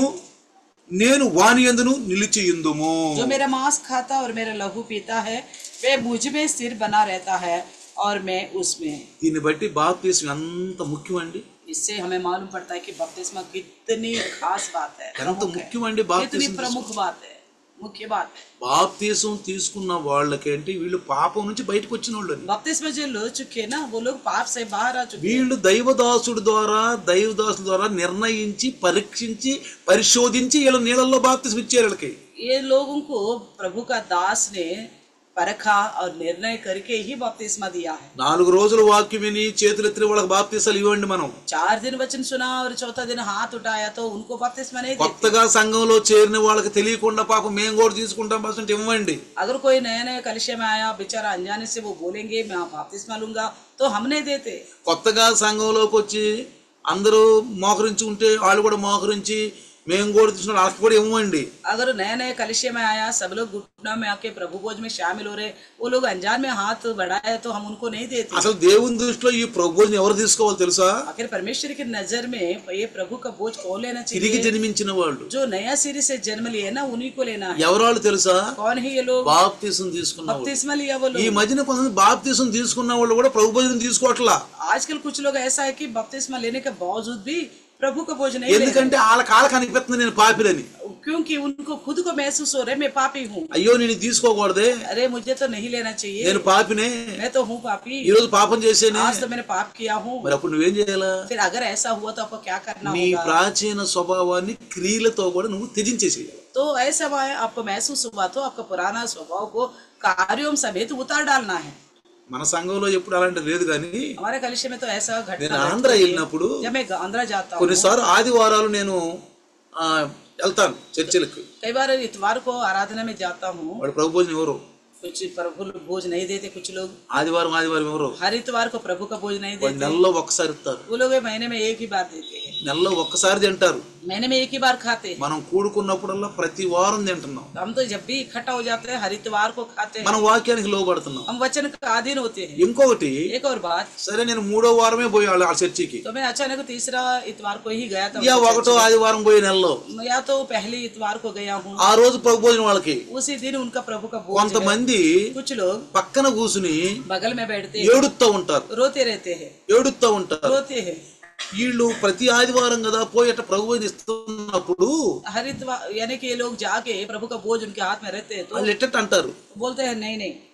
నేను వాని యందును నిలిచియుందుము जो मेरा मांस खाता और मेरा लहू पीता है वे मुझ में स्थिर बना रहता है और मैं उसमें దీన్ని బట్టి బాప్తీసం ఎంత ముఖ్యం అండి इससे हमें मालूम पड़ता है कि बपतिस्मा कितनी खास बात है ఎంత प्रमुख है ముఖ్యం అండి कितनी బాప్తీసం प्रमुख बात है मुख्य बात है బాప్తీసం తీసుకున్న వాళ్ళకేంటి వీళ్ళు పాపం నుంచి బయటకు వచ్చిన వాళ్ళు बपतिस्मा जो लो चुके हैं ना वो लोग पाप से बाहर आ चुके हैं వీళ్ళు దైవదాసుడి ద్వారా దైవదాసుల ద్వారా నిర్ణయించి పరీక్షించి పరిశోధించి వీళ్ళ నీళ్ళల్లో బాప్తీసం ఇచ్చారు వీళ్ళకి ये लोगों को प्रभु का दास ने परखा और निर्णय करके ही बपतिस्मा दिया है నాలుగు రోజులు వాక్యం విని చేతులు ఎత్తిన వాళ్ళకి బాప్తీసాలు ఇవ్వండి మనం चार दिन वचन सुना और चौथा दिन हाथ उठाया तो उनको बपतिस्मा नहीं देते కొత్తగా సంఘంలో చేరిన వాళ్ళకి తెలియకుండా పాపం మేము కూడా తీసుకుంటాం పర్సెంట్ ఇవ్వండి अगर कोई नया नया कलिशे में आया बेचारा अनजाने से वो बोलेंगे मैं बपतिस्मा लूंगा तो हम नहीं देते కొత్తగా సంఘంలోకి వచ్చి అందరూ మోకరించి ఉంటే వాళ్ళు కూడా మోకరించి మేము కూడా తీసుకున్న వాళ్ళకి కూడా ఇవ్వండి अगर नया नया कलिशे में आया सब लोग घुटना में आके प्रभु भोज में शामिल हो रहे वो लोग अनजान में हाथ बढ़ाए तो हम उनको नहीं देते అసలు దేవుని దృష్టిలో ఈ ప్రభుని ఎవరు తీసుకోవాలి తెలుసా आखिर परमेश्वर की नजर में ये प्रभु का बोझ कौन लेना తిరిగి चाहिए జన్మించిన వాళ్ళు जो नया सिरे से जन्म लिए ना उन्हीं को लेना है ఎవరాళ్ళు తెలుసా कौन है ये लोग బాప్తీసం తీసుకున్న వాళ్ళు बपतिस्मा लिया वो ఈ लोग మధ్యన కొంతమంది బాప్తీసం తీసుకున్న వాళ్ళు కూడా ప్రభు భోజనం తీసుకోవట్లా आजकल कुछ लोग ऐसा है कि बपतिस्मा लेने के बावजूद भी प्रभु का भोज नहीं ले ఎందుకంటే వాళ్ళ కాళ్ళకి అనిపిస్తుంది నేను పాపిలని क्योंकि उनको खुद को महसूस हो रहा है मैं पापी हूँ అయ్యో నేను ఇది తీసుకోకూడదే अरे मुझे तो नहीं लेना चाहिए నేను పాపినే मैं तो हूँ पापी ఈ రోజు పాపం చేసేనే आज तो मैंने पाप किया हूँ మరి అప్పుడు నువ్వేం చేయాలా फिर अगर ऐसा हुआ तो आपको क्या करना నీ होगा ప్రాచీన స్వభావాన్ని క్రియలతో కూడా నువ్వు త్యజించేసేయాలి तो ऐसा हुआ है, आपको महसूस हुआ तो आपका पुराना स्वभाव को कार्यों समेत उतार डालना है మన సంఘంలో ఎప్పుడు అలాంటి లేదు కానీ हमारे कलिशे में तो ऐसा నేను घटना ఆంధ్ర घटती है। వెళ్ళినప్పుడు जब मैं आंध्रा जाता हूँ కొన్నిసార్లు ఆదివారాలు నేను ఆ, వెళ్తాను చర్చిలకు कई बार इतवार को आराधना में जाता हूँ వాడు ప్రభు భోజనం ఎవరు कुछ प्रभु लोग भोज नहीं देते कुछ लोग ఆదివారం ఆదివారం ఎవరు हर इतवार को प्रभु का भोज नहीं వాడు देते నెలలో ఒక్కసారి ఇస్తారు वो लोग महीने में एक ही बार देते हैं నెలలో ఒక్కసారి తింటారు महीने में एक ही बार खाते हैं మనం కూడుకున్నప్పుడల్లా ప్రతి వారం తింటున్నాం हम तो जब भी इकट्ठा हो जाते हैं हर इतवार को खाते हैं మనం వాక్యానికి లోబడుతున్నాం हम वचन का अधीन होते हैं ఇంకొకటి एक और बात సరే నేను మూడో వారమే పోయి ఆ చర్చికి तो मैं अचानक तीसरा इतवार को ही गया था ఇక ఒకటో ఆదివారం పోయి నెలలో या तो पहली इतवार को गया हूँ ఆ రోజు ప్రభు భోజనం వాళ్ళకి उसी दिन उनका प्रभु का भोज है। కొంతమంది कुछ लोग పక్కన కూసుని बगल में बैठते हैं ఏడుస్తూ ఉంటారు रोते रहते हैं ఏడుస్తూ ఉంటారు रोते हैं వీళ్ళు ప్రతి ఆదివారం కదా పోయి అట్ట ప్రభు భోజనం ఇస్తున్నప్పుడు हर इतवार यानी कि ये लोग जाके प्रभु का बोझ उनके हाथ में रहते हैं तो వాళ్ళు ఎట్టట్టు అంటారు बोलते हैं नहीं नहीं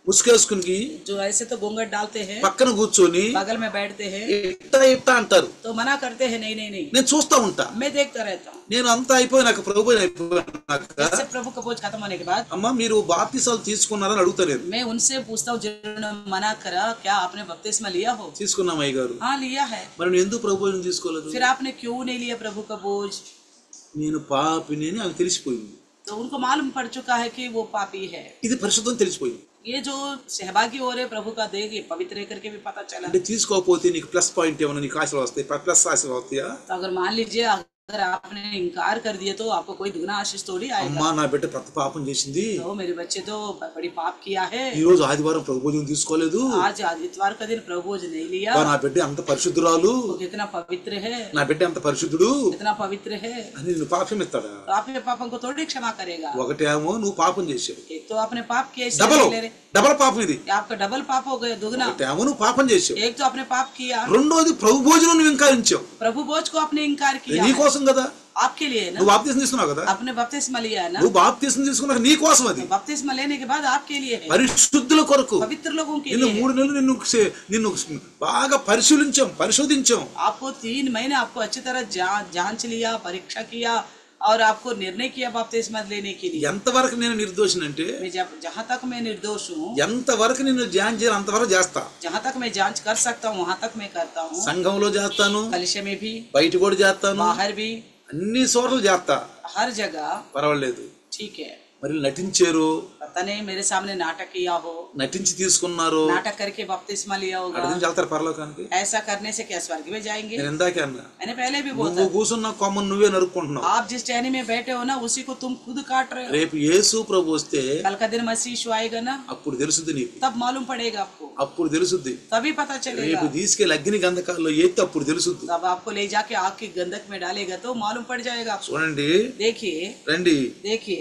ముసుకేసుకుని जो ऐसे तो घूंघट डालते हैं పక్కన కూర్చొని बगल में बैठते हैं ఇట్ట ఇట్ట అంటారు तो मना करते हैं नहीं नहीं नहीं నేను చూస్తా ఉంటా मैं देखता रहता हूँ నేను అంతా అయిపోయినాక ప్రభు అయిపోయినాక जैसे प्रभु का बोझ खत्म होने के बाद అమ్మ మీరు బాప్తిసాలు తీసుకున్నారని అడుగుతలేదు मैं उनसे पूछता हूँ जिन्होंने मना करा क्या आपने बपतिस्मा लिया हो తీసుకున్నాం అయ్య గారు हाँ लिया है మరి నువ్వు ఎందుకు ప్రభు భోజనం తీసుకోలేదు फिर आपने क्यों नहीं लिया प्रभु का बोझ నేను పాపిని అని ఆమె తెలిసిపోయింది तो उनको मालूम पड़ चुका है कि वो पापी है ఇది పరిశుద్ధం తెలిసిపోయింది ये जो सहभागी हो रहे प्रभु का देख ये पवित्र है करके भी पता चला అంటే తీసుకోకపోతే నీకు ప్లస్ పాయింట్ ఏమైనా నీకు ఆశలు వస్తాయి ప్లస్ ఆశలు వస్తాయా तो अगर मान लीजिए अगर आपने इनकार कर दिया तो आपको कोई दुगना आशीष थोड़ी आएगा అమ్మా నా బిడ్డ పెద్ద పాపం చేసింది तो मेरे बच्चे तो बड़ी पाप किया है ఈ రోజు ఆదివారం ప్రభు భోజనం తీసుకోలేదు आज आदित्यवार का दिन प्रभु भोज नहीं लिया అబ్బా, నా బిడ్డ అంత పరిశుద్ధురాలు वो कितना पवित्र है నా బిడ్డ అంత పరిశుద్ధుడు कितना पवित्र है అని నేను పాపం ఇస్తాడా तो आपने पापों को थोड़ी क्षमा करेगा ఒకటేమో నువ్వు పాపం చేసావు एक तो आपने पाप किया इसलिए డబల్ नहीं ले रहे డబల్ పాపం ఇది ये आपका डबल पाप हो गए दुगना ఒకటేమో నువ్వు పాపం చేసావు एक तो आपने पाप किया రెండోది ప్రభు భోజనం నువ్వు ఇంకారించావు प्रभु बोझ को आपने इनकार किया నీ है। కోసం కదా आपके लिए है ना నువ్వు బాప్తీసం తీసుకున్నావు కదా आपने बपतिस्मा लिया है ना నువ్వు బాప్తీసం తీసుకున్నాక నీ కోసం అది बपतिस्मा लेने के बाद आपके लिए है పరిశుద్ధుల కొరకు पवित्र लोगों के నిన్ను लिए है। మూడు నెలలు నిన్ను సే- నిన్ను బాగా పరిశీలించాం పరిశోధించాం आपको तीन महीने आपको अच्छी तरह जा- जांच लिया परीक्षा किया और आपको निर्णय किया बपतिस्मा लेने के लिए ఎంతవరకు నేను నిర్దోషిని అంటే मैं जब जहाँ तक मैं निर्दोष हूँ ఎంతవరకు నిన్ను ధ్యానం చేయాలి అంతవరకు చేస్తా जहाँ तक मैं जांच कर सकता हूँ वहाँ तक मैं करता हूँ సంఘంలో చేస్తాను कलिशे में भी బయట కూడా చేస్తాను बाहर भी అన్ని చోట్ల చేస్తా हर जगह పర్వాలేదు ठीक है మరి నటించారు पता नहीं मेरे सामने नाटक किया हो నటించి తీసుకున్నారు नाटक करके बपतिस्मा लिया అక్కడి होगा నుంచి వెళ్తారు పరలోకానికి ऐसा करने से क्या स्वर्ग में जाएंगे నేను ఇందాకే అన్నా मैंने पहले भी बोला నువ్వు కూర్చున్న కొమ్మను నువ్వే నరుక్కుంటున్నావు आप जिस टहनी में बैठे हो ना उसी को तुम खुद काट रहे हो రేపు యేసు ప్రభు వస్తే कल का दिन मसीह यीशु आएगा ना అప్పుడు తెలుసుద్ది నీకు तब मालूम पड़ेगा आपको అప్పుడు తెలుసుద్ది तभी पता चलेगा రేపు తీసుకెళ్ళి అగ్ని గంధకాల్లో ఎత్తి అప్పుడు తెలుసుద్ది तब आपको ले जाके आग की गंधक में डालेगा तो मालूम पड़ जाएगा आपको చూడండి देखिए రండి देखिए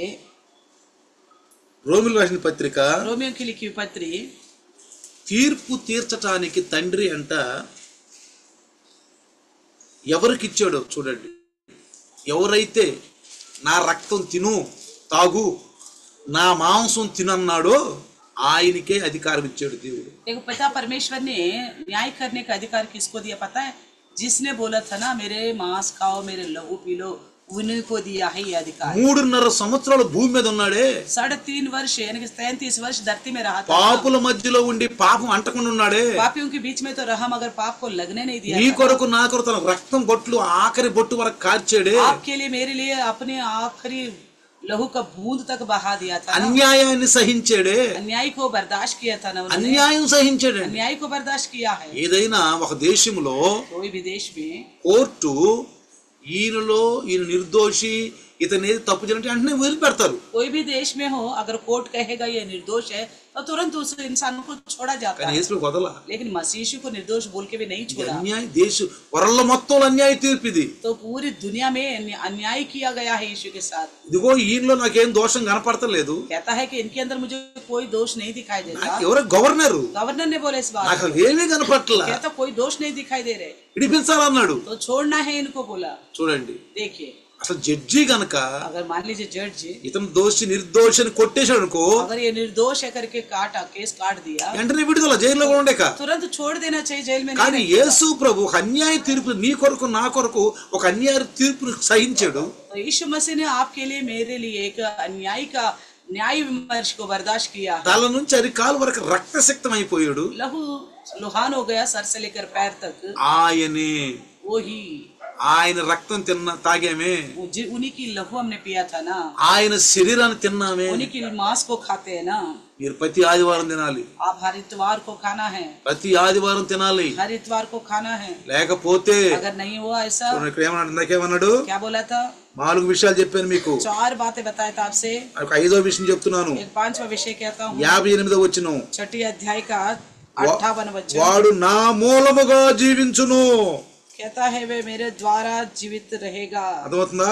రోమిల్ రాసిన పత్రిక रोमियो की लिखी हुई पत्री తీర్పు తీర్చటానికి తండ్రి అంట ఎవరికిచ్చాడో చూడండి ఎవరైతే నా రక్తం తిను తాగు నా మాంసం తినన్నాడో ఆయనకే అధికారం ఇచ్చాడు దేవుడు देखो पिता परमेश्वर ने न्याय करने का अधिकार किसको दिया पता है जिसने बोला था ना मेरे मांस खाओ मेरे लहू पी लो उन्हीं को दिया है ये अधिकार మూడున్నర సంవత్సరాలు భూమి మీద ఉన్నాడే साढ़े तीन वर्ष यानी कि तैतीस वर्ष धरती में रहा था పాపుల మధ్యలో ఉండి పాపం అంటకుండా ఉన్నాడే पापियों के बीच में तो रहा मगर पाप को लगने नहीं दिया నీ था। కొరకు నా కొరకు తన రక్తం బొట్లు ఆఖరి బొట్టు వరకు కార్చాడే आपके लिए मेरे लिए अपने आखिरी लहू का बूंद तक बहा दिया था ना। అన్యాయాన్ని సహించాడే अन्याय को बर्दाश्त किया था ना उन्होंने అన్యాయం సహించాడండి अन्याय को बर्दाश्त किया है ఏదైనా ఒక దేశంలో कोई भी देश में కోర్టు ఈయనలో ఈయన నిర్దోషి ఇతను ఏది తప్పు చేయాలంటే వెంటనే వదిలిపెడతారు कोई भी देश में हो अगर कोर्ट कहेगा ये निर्दोष है तो तुरंत उस इंसान को छोड़ा जाता కానీ है యేసులో వదల लेकिन मसीह को निर्दोष बोल के भी नहीं ఇది छोड़ा అన్యాయ దేశ వరల్డ్ మొత్తంలో అన్యాయ తీర్పు ఇది तो पूरी दुनिया में अन्य- अन्याय किया गया है यीशु के साथ ఇదిగో ఈయనలో నాకేం దోషం కనపడతలేదు कहता है कि इनके अंदर मुझे कोई दोष नहीं दिखाई देता నాకు ఎవరో గవర్నరు गवर्नर ने बोला इस बात నాకు ఏమీ కనపట్ల कहता कोई दोष नहीं दिखाई दे रहे విడిపించాలన్నాడు तो छोड़ना है इनको बोला చూడండి देखिए అసలు జడ్జి గనక अगर मान लीजिए जज जी ఇతను దోషి నిర్దోషి అని కొట్టేశాడు అనుకో अगर ये निर्दोष है करके काटा केस काट दिया వెంటనే విడుదల జైల్లో కూడా ఉండేక तुरंत छोड़ देना चाहिए जेल में नहीं కానీ रखेगा। యేసు ప్రభు ఒక అన్యాయ తీర్పు నీ కొరకు నా కొరకు ఒక అన్యాయ తీర్పును సహించాడు तो यीशु मसीह ने आपके लिए मेरे लिए एक अन्याय का न्याय विमर्श को बर्दाश्त किया है తల నుంచి అరికాల వరకు రక్తశక్తం అయిపోయాడు लहू लुहान हो गया सर से लेकर पैर तक ఆయనే वो ही ఆయన రక్తం తిన్న తాగామే वो जि- उन्हीं की लहू हमने पिया था ना ఆయన శరీరాన్ని తిన్నామే उन्हीं की मांस को खाते हैं ना మీరు ప్రతి ఆదివారం తినాలి आप हर इतवार को खाना है ప్రతి ఆదివారం తినాలి हर इतवार को खाना है లేకపోతే अगर नहीं हुआ ऐसा చూడండి ఇక్కడ ఏమన్నాడు ఇందాకేమన్నాడు क्या बोला था నాలుగు విషయాలు చెప్పాను మీకు चार बातें बताया था आपसे ఒక ఐదో విషయం చెప్తున్నాను एक पांचवा विषय कहता हूँ యాభై ఎనిమిదో వచ్చిన छठी अध्याय का अट्ठावन वचन వాడు నా మూలముగా జీవించును कहता है वे मेरे द्वारा जीवित रहेगा అర్థమవుతుందా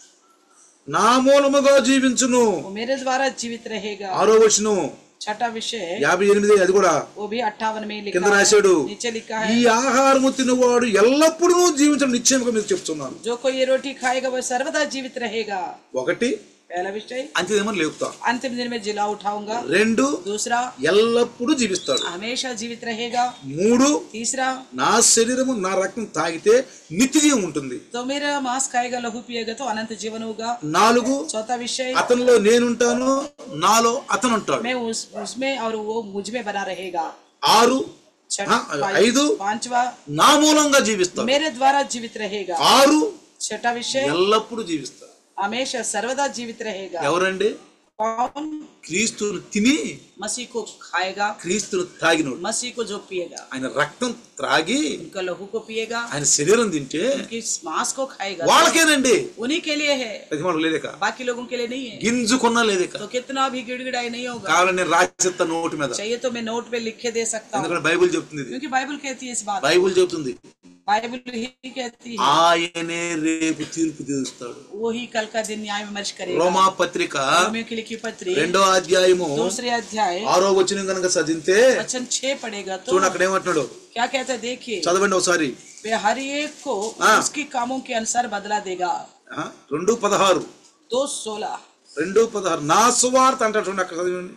నా మూలముగా జీవించును वो मेरे द्वारा जीवित रहेगा ఆరో వచ్చిన छठा विषय యాభై ఎనిమిది అది కూడా वो भी अट्ठावन में కింద लिखा है రాశాడు नीचे लिखा ఈ है ఆహారము తినవాడు ఎల్లప్పుడూ జీవించడం నిశ్చయంగా మీకు చెప్తున్నాను जो कोई ये रोटी खाएगा वो सर्वदा जीवित रहेगा ఒకటి पहला विषय అంత్యదేమో లేపుతా अंतिम दिन में जिला उठाऊंगा రెండు दूसरा ఎల్లప్పుడూ జీవిస్తాడు हमेशा जीवित रहेगा మూడు तीसरा నా శరీరము నా రక్తం తాగితే నిత్య జీవం ఉంటుంది तो मेरा मांस खाएगा लहू पिएगा तो अनंत जीवन होगा నాలుగు चौथा विषय అతనిలో నేనుంటాను నాలో అతను ఉంటాడు मैं उस उसमें और वो मुझ में बना रहेगा ఆరు छठ- ఆ, ఐదు पांचवा నా మూలంగా జీవిస్తాడు मेरे द्वारा जीवित रहेगा ఆరు छठा विषय ఎల్లప్పుడూ జీవిస్తాడు हमेशा सर्वदा जीवित रहेगा ఎవరండి कौन క్రీస్తును తిని मसीह को खाएगा క్రీస్తును తాగినోడు मसीह को जो पिएगा ఆయన రక్తం త్రాగి उनका लहू को पिएगा ఆయన శరీరం తింటే उनकी मांस को खाएगा వాళ్ళకేనండి उन्हीं के लिए है ప్రతి మాట లేదేక बाकी लोगों के लिए नहीं है గింజుకున్నా లేదేక तो कितना भी गिड़गिड़ाई नहीं होगा కావాలని నేను రాసిస్తా నోటి మీద चाहिए तो मैं नोट पे लिख के दे सकता हूँ ఎందుకంటే బైబిల్ చెప్తుంది ఇది क्योंकि बाइबल कहती है इस बात బైబిల్ చెప్తుంది बाइबल ही कहती है ఆయనే రేపు తీర్పు తీరుస్తాడు वही कल का दिन न्याय विमर्श करेगा రోమా పత్రిక रोमियो की लिखी पत्री రెండో అధ్యాయము दूसरे अध्याय ఆరో వచ్చిన కనుక చదివితే वचन छह पड़ेगा तो చూడండి అక్కడ ఏమంటున్నాడు क्या कहता है देखिए చదవండి ఒకసారి वे हर एक को हाँ। उसकी कामों के अनुसार बदला देगा ఆ, రెండు పదహారు दो सोलह రెండు పదహారు నా సువార్త అంటాడు చూడండి అక్కడ చదివండి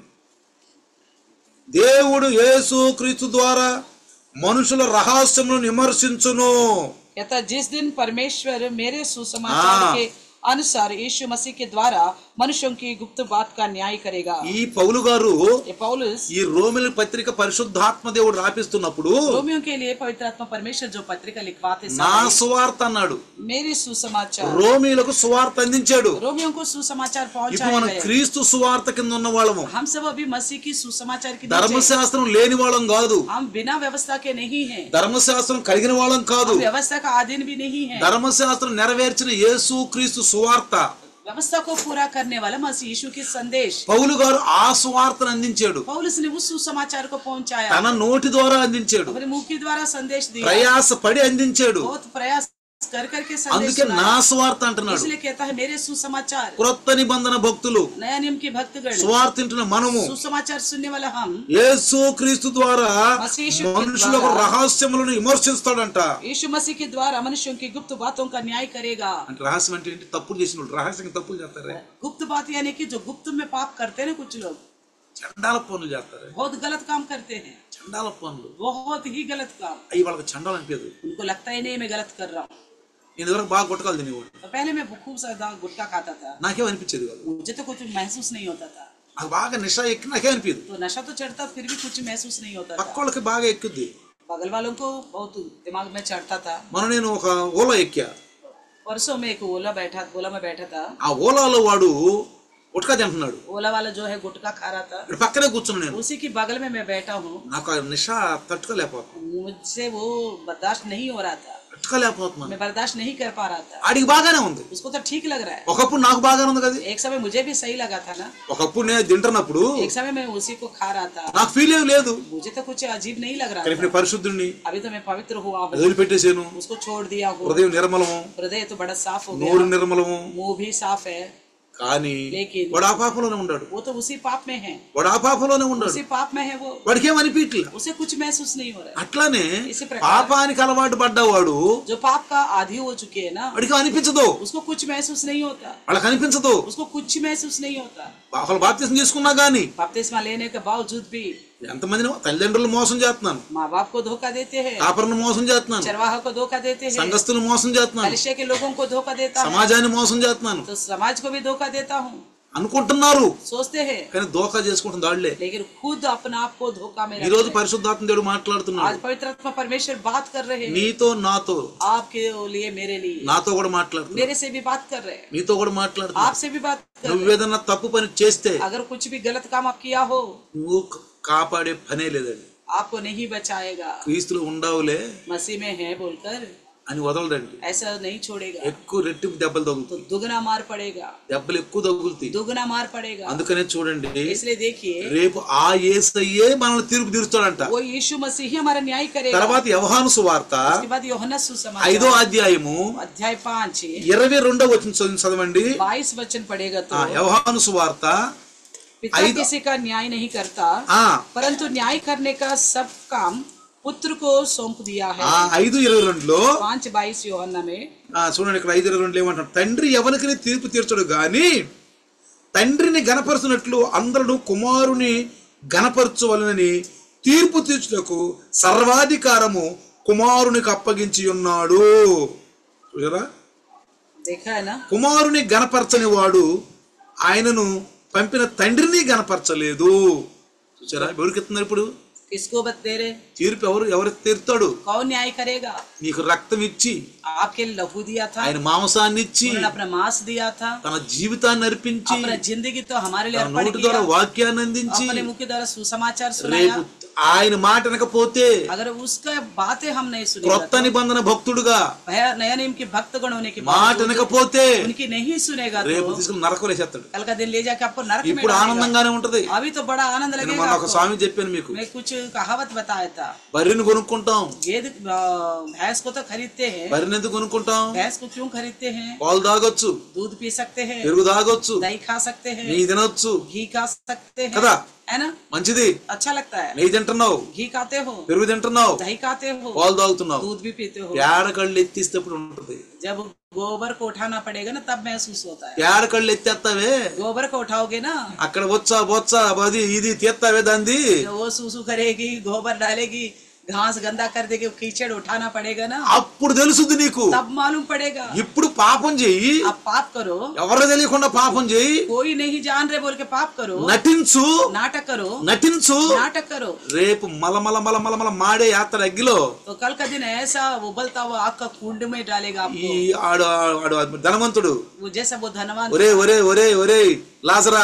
దేవుడు యేసు క్రీస్తు ద్వారా మనుషుల రహస్యములను విమర్శించును कहता है, जिस दिन परमेश्वर मेरे सुसमाचार हाँ। के अनुसार यीशु मसीह के द्वारा मनुष्यों की गुप्त बात का न्याय करेगा ఈ పౌలు గారు ये पौलुस ఈ రోమిల పత్రిక పరిశుద్ధాత్మ దేవుడు రాపిస్తున్నప్పుడు रोमियो के लिए पवित्र आत्मा परमेश्वर जो पत्रिका लिखवाते నా समय సువార్త అన్నాడు मेरे सुसमाचार రోమిలకు సువార్త అందించాడు रोमियो को सुसमाचार ఇప్పుడు पहुंचाए మనం गए క్రీస్తు సువార్త కింద ఉన్న వాళ్ళము हम सब अभी मसीह की सुसमाचार के नीचे ధర్మశాస్త్రం లేని వాళ్ళం కాదు हम बिना व्यवस्था के नहीं हैं ధర్మశాస్త్రం కలిగిన వాళ్ళం కాదు हम व्यवस्था का अधीन भी नहीं है ధర్మశాస్త్రం నెరవేర్చిన యేసు క్రీస్తు సువార్త व्यवस्था को पूरा करने वाला मसीह यीशु की संदेश పౌలు గారు ఆ సువార్తను అందించాడు पौलुस ने उस सुसमाचार को पहुंचाया తన నోటి ద్వారా అందించాడు अपने मुंह के द्वारा संदेश दिया ప్రయాస పడి అందించాడు बहुत प्रयास कर करके संदेश అందుకే सुनाया। నా సువార్త అంటున్నాడు इसलिए कहता है मेरे सुसमाचार క్రొత్త నిబంధన భక్తులు नया नियम के भक्तगण సువార్త వింటున్న మనము सुसमाचार सुनने वाला हम యేసు క్రీస్తు ద్వారా మసీషు మనుషులకు ద్వారా రహస్యములను విమర్శిస్తాడంట यीशु मसीह के द्वारा मनुष्यों की गुप्त बातों का न्याय करेगा అంటే రహస్యం అంటే ఏంటి తప్పులు చేసిన వాళ్ళు రహస్యంగా తప్పులు చేస్తారే गुप्त बात यानी कि जो गुप्त में पाप करते हैं ना कुछ लोग చండాల పనులు చేస్తారే बहुत गलत काम करते हैं చండాల పనులు बहुत ही గलत काम అవి వాళ్ళకి చండాలు అనిపించదు उनको लगता ही नहीं मैं गलत कर रहा हूँ నేను ఇదివరకు బాగా గుట్టకాలు తినేవాడు तो पहले मैं खूब ज्यादा गुटखा खाता था నాకేం అనిపించేది కాదు मुझे तो कुछ महसूस नहीं होता था నాకు బాగా నిషా ఎక్కి నాకేం అనిపించదు तो नशा तो चढ़ता फिर भी कुछ महसूस नहीं होता పక్క था వాళ్ళకి బాగా ఎక్కుద్ది बगल वालों को बहुत दिमाग में चढ़ता था మనం నేను ఒక ఓలా ఎక్కా परसों में एक ओला बैठा ओला में बैठा था ఆ ఓలాలో వాడు గుట్కా తింటున్నాడు ओला वाला जो है गुटखा खा रहा था ఇక్కడ పక్కనే కూర్చున్నా నేను उसी के बगल में मैं बैठा हूँ నాకు ఆ నిషా తట్టుకోలేకపోతున్నాను मुझसे वो बर्दाश्त नहीं हो रहा था తట్టుకోలేకపోతున్నాను मैं बर्दाश्त नहीं कर पा रहा था ఆడికి బాగానే ఉంది उसको तो ठीक लग रहा है ఒకప్పుడు నాకు బాగానే ఉంది కదా एक समय मुझे भी सही लगा था ना ఒకప్పుడు నేను తింటున్నప్పుడు एक समय मैं उसी को खा रहा था నాకు ఫీల్ ఏం లేదు मुझे तो कुछ अजीब नहीं लग रहा కానీ था ఇప్పుడు పరిశుద్ధుడిని अभी तो मैं पवित्र हुआ हूँ వదిలిపెట్టేసాను उसको छोड़ दिया हूँ హృదయం నిర్మలము हृदय तो बड़ा साफ हो నోరు गया నిర్మలము मुंह भी साफ है కానీ लेकिन వాడు ఆ పాపంలోనే ఉన్నాడు वो तो उसी पाप में है వాడు ఆ పాపంలోనే ఉన్నాడు उसी पाप में है वो వాడికి ఏం అనిపించట్లే उसे कुछ महसूस नहीं हो रहा है అట్లానే इसी प्रकार- పాపానికి అలవాటు పడ్డవాడు जो पाप का आदि हो चुके हैं ना వాడికి అనిపించదు उसको कुछ महसूस नहीं होता వాళ్ళకి అనిపించదు उसको कुछ महसूस नहीं होता అసలు బాప్తిసం తీసుకున్నా గానీ बपतिस्मा लेने के बावजूद भी ఎంతమందిని తల్లిదండ్రులు మోసం చేస్తున్నాను माँ बाप को धोखा देते हैं కాపర్ను మోసం చేస్తున్నాను चरवाहा को धोखा देते हैं సంఘస్థులు మోసం చేస్తున్నాను कलिशे के लोगों को धोखा देता है సమాజాన్ని మోసం చేస్తున్నాను तो समाज को भी धोखा देता हूँ అనుకుంటున్నారు सोचते हैं కానీ దోఖా చేసుకుంటుంది వాళ్ళే लेकिन खुद अपने आप को धोखा में ఈ रखते రోజు हैं। పరిశుద్ధాత్మ దేవుడు మాట్లాడుతున్నాడు आज पवित्र आत्मा परमेश्वर बात कर रहे हैं నీతో నాతో आपके लिए मेरे लिए నాతో కూడా మాట్లాడుతున్నాడు मेरे से भी बात कर रहे हैं నీతో కూడా మాట్లాడుతున్నాడు आपसे भी बात कर रहे నువ్వేదన్నా తప్పు పని చేస్తే हैं अगर कुछ भी गलत काम आप किया हो నువ్వు క- కాపాడే పనే లేదండి आपको नहीं बचाएगा క్రీస్తులు ఉండవులే मसीह में है बोलकर అని వదలడండి ऐसा नहीं छोड़ेगा ఎక్కువ రెట్టింపు దెబ్బలు तो తగులుతాయి दुगना मार पड़ेगा దెబ్బలు ఎక్కువ తగులుతాయి दुगना मार पड़ेगा అందుకనే చూడండి इसलिए देखिए రేపు ఆ ఏసయ్యే మనల్ని తీర్పు తీరుస్తాడంట वो यीशु मसीह ही हमारा न्याय करेगा తర్వాత యవహాను సువార్త उसके बाद योहन्ना ఐదో सुसमाचार అధ్యాయము अध्याय पाँच ఇరవై రెండో వచ్చిన చదివి- చదవండి बाईस वचन पड़ेगा ఆ तो యవహాను సువార్త पिता ఐదు- किसी का न्याय नहीं करता ఆ परंतु न्याय करने का सब काम पुत्र को सौंप दिया है ఆ ఐదు ఇరవై రెండులో पांच बाईस योहन्ना में ఆ, చూడండి ఇక్కడ ఐదు ఇరవై రెండు ఏమంటాడు తండ్రి ఎవరికి తీర్పు తీర్చడు గాని తండ్రిని గనపరచినట్లు అందరూ కుమారుని గనపరచవలనని తీర్పు తీర్చుటకు సర్వాధికారము కుమారునికి అప్పగించి ఉన్నాడు చూసారా देखा है ना కుమారుని గనపరచని వాడు ఆయనను పంపిన తండ్రిని గనపరచలేదు చూసారా ఎవరికి ఇస్తున్నారు ఇప్పుడు किसको बत दे रहे తీర్పు ఎవరు ఎవరికి తీరుతాడు कौन न्याय करेगा నీకు రక్తం ఇచ్చి आपके लिए लहू दिया था ఆయన మాంసాన్ని ఇచ్చి उन्होंने अपना मांस दिया था తన జీవితాన్ని అర్పించి अपना जिंदगी तो हमारे लिए తన अर्पण నోటి किया ద్వారా వాక్యాన్ని అందించి अपने मुख के द्वारा सुसमाचार सुनाया రేపు ఆయన మాట వినకపోతే अगर उसका बातें हम नहीं सुनी క్రొత్త నిబంధన భక్తుడుగా भया- नया नियम के भक्तगण होने के మాట बाद వినకపోతే उनकी नहीं सुनेगा రేపు तो తీసుకుని నరకం వేసేస్తాడు कल का दिन ले जाके आपको नरक में ఇప్పుడు डालेगा। ఆనందంగానే ఉంటది अभी तो बड़ा आनंद నేను लगेगा మొన్న ఒక आपको। స్వామి చెప్పాను మీకు मैं कुछ कहावत बताया था బర్రెని కొనుక్కుంటాం गेद आ, भैंस को तो खरीदते हैं బర్రెని ఎందుకు కొనుక్కుంటాం भैंस को क्यों खरीदते हैं పాలు తాగొచ్చు दूध पी सकते हैं పెరుగు తాగొచ్చు दही खा सकते हैं నెయ్యి తినొచ్చు घी खा सकते हैं కదా है ना మంచిది अच्छा लगता है నెయ్యి తింటున్నావు घी खाते हो పెరుగు తింటున్నావు दही खाते हो పాలు తాగుతున్నావు दूध भी पीते हो పేడ కళ్ళు ఎత్తిస్తేప్పుడు ఉంటది जब गोबर को उठाना पड़ेगा ना तब महसूस होता है పేడ కళ్ళు ఎత్తేస్తావే गोबर को उठाओगे ना అక్కడ వచ్చా బొచ్చా అది ఇది తీస్తావే దాంది तो वो सूसू करेगी गोबर डालेगी घास गंदा कर देगी कीचड़ उठाना पड़ेगा ना అప్పుడు తెలుసుద్ది నీకు तब मालूम पड़ेगा ఇప్పుడు పాపం చెయ్యి आप पाप करो ఎవరు తెలియకుండా పాపం చెయ్యి कोई नहीं जान रहे बोल के पाप करो నటించు नाटक करो నటించు नाटक करो రేపు మలమల మలమల మల మాడే యాత్ర అగ్గిలో तो कल का दिन ऐसा उबलता हुआ आग का कुंड में डालेगा ఈ आपको ఆడు ఆడు ధనవంతుడు वो जैसा वो धनवान ఒరే ఒరే ఒరే ఒరే లాజరా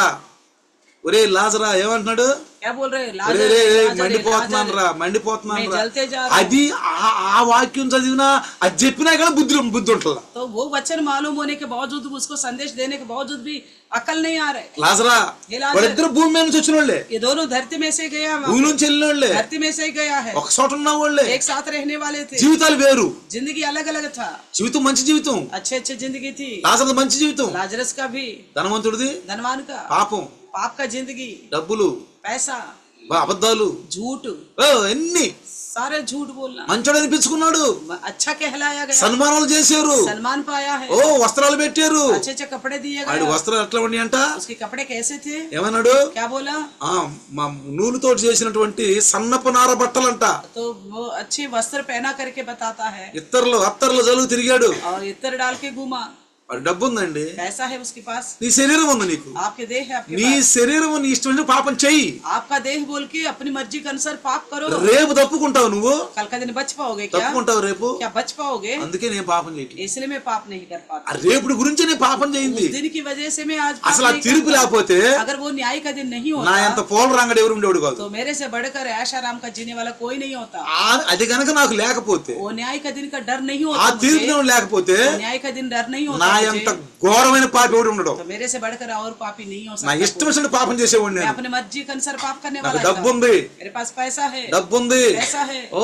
ఒరే లాజరా ఏమంటున్నాడు क्या बोल रहे ఒరే लाजर రే రే लाजर, మండిపోతున్నాను రా लाजर। మండిపోతున్నాను मैं రా जलते जा रहा हूं। అది ఆ- ఆ వాక్యం చదివినా అది చెప్పినా కానీ బుద్ధి బుద్ధి ఉంటుందా तो वो वचन मालूम होने के बावजूद भी उसको संदेश देने के बावजूद भी अकल नहीं आ रहे లాజరా ఏ లాజర్? వాళ్ళిద్దరు భూమి మీద నుంచి వచ్చిన వాళ్ళే ये दोनों धरती में से गया है భూమి నుంచి వెళ్ళిన వాళ్ళే धरती में से ही गया है ఒక చోట ఉన్న వాళ్ళే एक साथ रहने वाले थे జీవితాలు వేరు जिंदगी अलग अलग था జీవితం మంచి జీవితం अच्छे अच्छे जिंदगी थी లాజర్ మంచి జీవితం लाजरस का भी ధనవంతుడిది धनवान का పాపం पाप का जिंदगी డబ్బులు पैसा బా- అబద్ధాలు झूठ ఓ, ఎన్ని सारे झूठ बोलना మంచోడు అనిపించుకున్నాడు अच्छा कहलाया गया సన్మానాలు చేశారు सम्मान पाया है ఓ వస్త్రాలు పెట్టారు अच्छे अच्छे कपड़े दिए ఆడి गए వస్త్రాలు ఎట్లా ఉన్నాయంట उसके कपड़े कैसे थे ఏమన్నాడు क्या बोला ఆ మా నూలుతో చేసినటువంటి సన్నపు నార బట్టలంట तो वो अच्छे वस्त्र पहना करके बताता है ఇత్తర్లు అత్తర్లు జలుగు తిరిగాడు और इत्र डाल के घूमा వాడి డబ్బు ఉందండి पैसा है उसके पास నీ శరీరం ఉంది నీకు आपके देह है आपके నీ శరీరం నీ ఇష్టం వచ్చిన పాపం చెయ్యి आपका देह बोल के अपनी मर्जी के अनुसार पाप करो రేపు తప్పుకుంటావు నువ్వు कल का दिन बच पाओगे क्या తప్పుకుంటావు రేపు क्या बच पाओगे అందుకే నేను పాపం చేయట్లేదు इसलिए मैं पाप नहीं कर पाता ఆ రేపుడి గురించి నేను పాపం చేయింది उस दिन की वजह से मैं आज पाप అసలు ఆ नहीं తీర్పు करता। లేకపోతే अगर वो न्याय का दिन नहीं నా होता ఎంత పోల రంగడు ఎవరు ఉండేవాడు కాదు तो मेरे से बढ़कर ऐशाराम का जीने वाला कोई नहीं होता ఆ- అది గనక నాకు లేకపోతే वो न्याय का दिन का डर नहीं ఆ होता తీర్పు मुझे దేవుడు లేకపోతే वो न्याय का दिन डर नहीं నా होता ఎంత मुझे ఘోరమైన పాపి ఎవడు ఉండడు तो मेरे से बढ़कर और पापी नहीं हो నా सकता ఇష్టం వచ్చిన పాపం చేసేవాడిని मैं నేను अपने मर्जी के अनुसार पाप करने నాకు वाला డబ్బు था। ఉంది मेरे पास पैसा है డబ్బు ఉంది पैसा है ఓ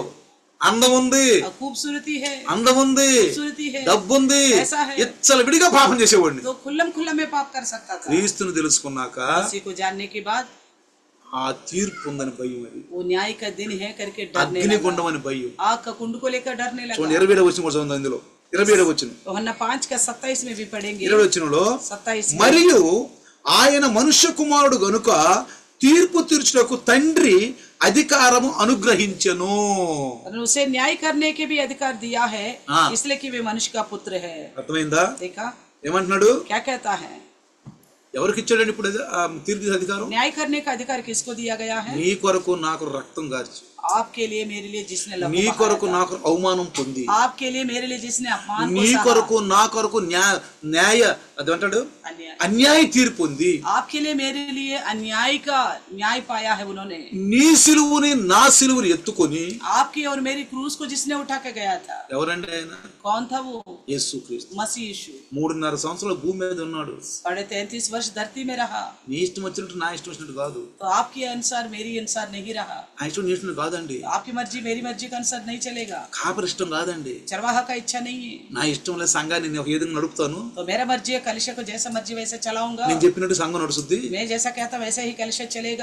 అందం ఉంది और खूबसूरती है అందం ఉంది खूबसूरती है డబ్బు ఉంది ऐसा है। ఇచ్చల విడిగా పాపం చేసేవాడిని तो खुल्लम खुल्ला में पाप कर सकता था క్రీస్తుని తెలుసుకున్నాక इसी को जानने के बाद ఆ తీర్పు ఉందని భయం అది वो न्याय का दिन है करके डरने అగ్ని लगा గుండం అని భయం आग का कुंड को लेकर डरने लगा చూడండి ఇరవై ఏడు వచ్చిన కూడా చదువుతుంది అందులో ఇరవై ఏడు వచ్చిన तो हन्ना पांच का सत्ताईस में भी पढ़ेंगे ఇరవై వచ్చినలో सत्ताईस में మరియు ఆయన మనుష్య కుమారుడు గనుక తీర్పు తీర్చుటకు తండ్రి అధికారము అనుగ్రహించెను और उसे न्याय करने के भी अधिकार दिया है हाँ। इसलिए कि वे मनुष्य का पुत्र है అర్థమైందా देखा ఏమంటున్నాడు क्या कहता है ఎవరికి ఇచ్చాడండి ఇప్పుడు అది- ఆ తీర్పు తీసే అధికారం न्याय करने का अधिकार किसको दिया गया है నీ కొరకు నాకు రక్తం గార్చి आपके लिए मेरे लिए जिसने लहू నీ बहाया కొరకు था। నాకు అవమానం పొంది आपके लिए मेरे लिए जिसने अपमान को నీ सहा। కొరకు నా కొరకు న్యాయ న్యాయ అదేమంటాడు अन्याय అన్యాయ తీర్పు ఉంది आपके लिए मेरे लिए अन्याय का न्याय पाया है उन्होंने నీ సిలువుని నా సిలువుని ఎత్తుకొని आपकी और मेरी क्रूज को जिसने उठा के गया था ఎవరండి ఆయన कौन था वो యేసు క్రీస్తు मसीह यीशु మూడున్నర సంవత్సరాలు భూమి మీద ఉన్నాడు साढ़े तैतीस वर्ष धरती में रहा నీ ఇష్టం వచ్చినట్టు నా ఇష్టం వచ్చినట్టు కాదు तो आपके अनुसार मेरी अनुसार नहीं रहा ఆ ఇష్టం నీ ఇష్టం కాదండి आपकी मर्जी मेरी मर्जी के अनुसार नहीं चलेगा కాపరి ఇష్టం కాదండి चरवाहा का इच्छा नहीं है నా ఇష్టం లేదు సంఘాన్ని నేను ఒక విధంగా నడుపుతాను तो मेरा मर्जी है कलिशा को जैसा मर्जी वैसे चलाऊंगा నేను చెప్పినట్టు సంఘం నడుస్తుంది मैं जैसा कहता वैसे ही कलिशा चलेगा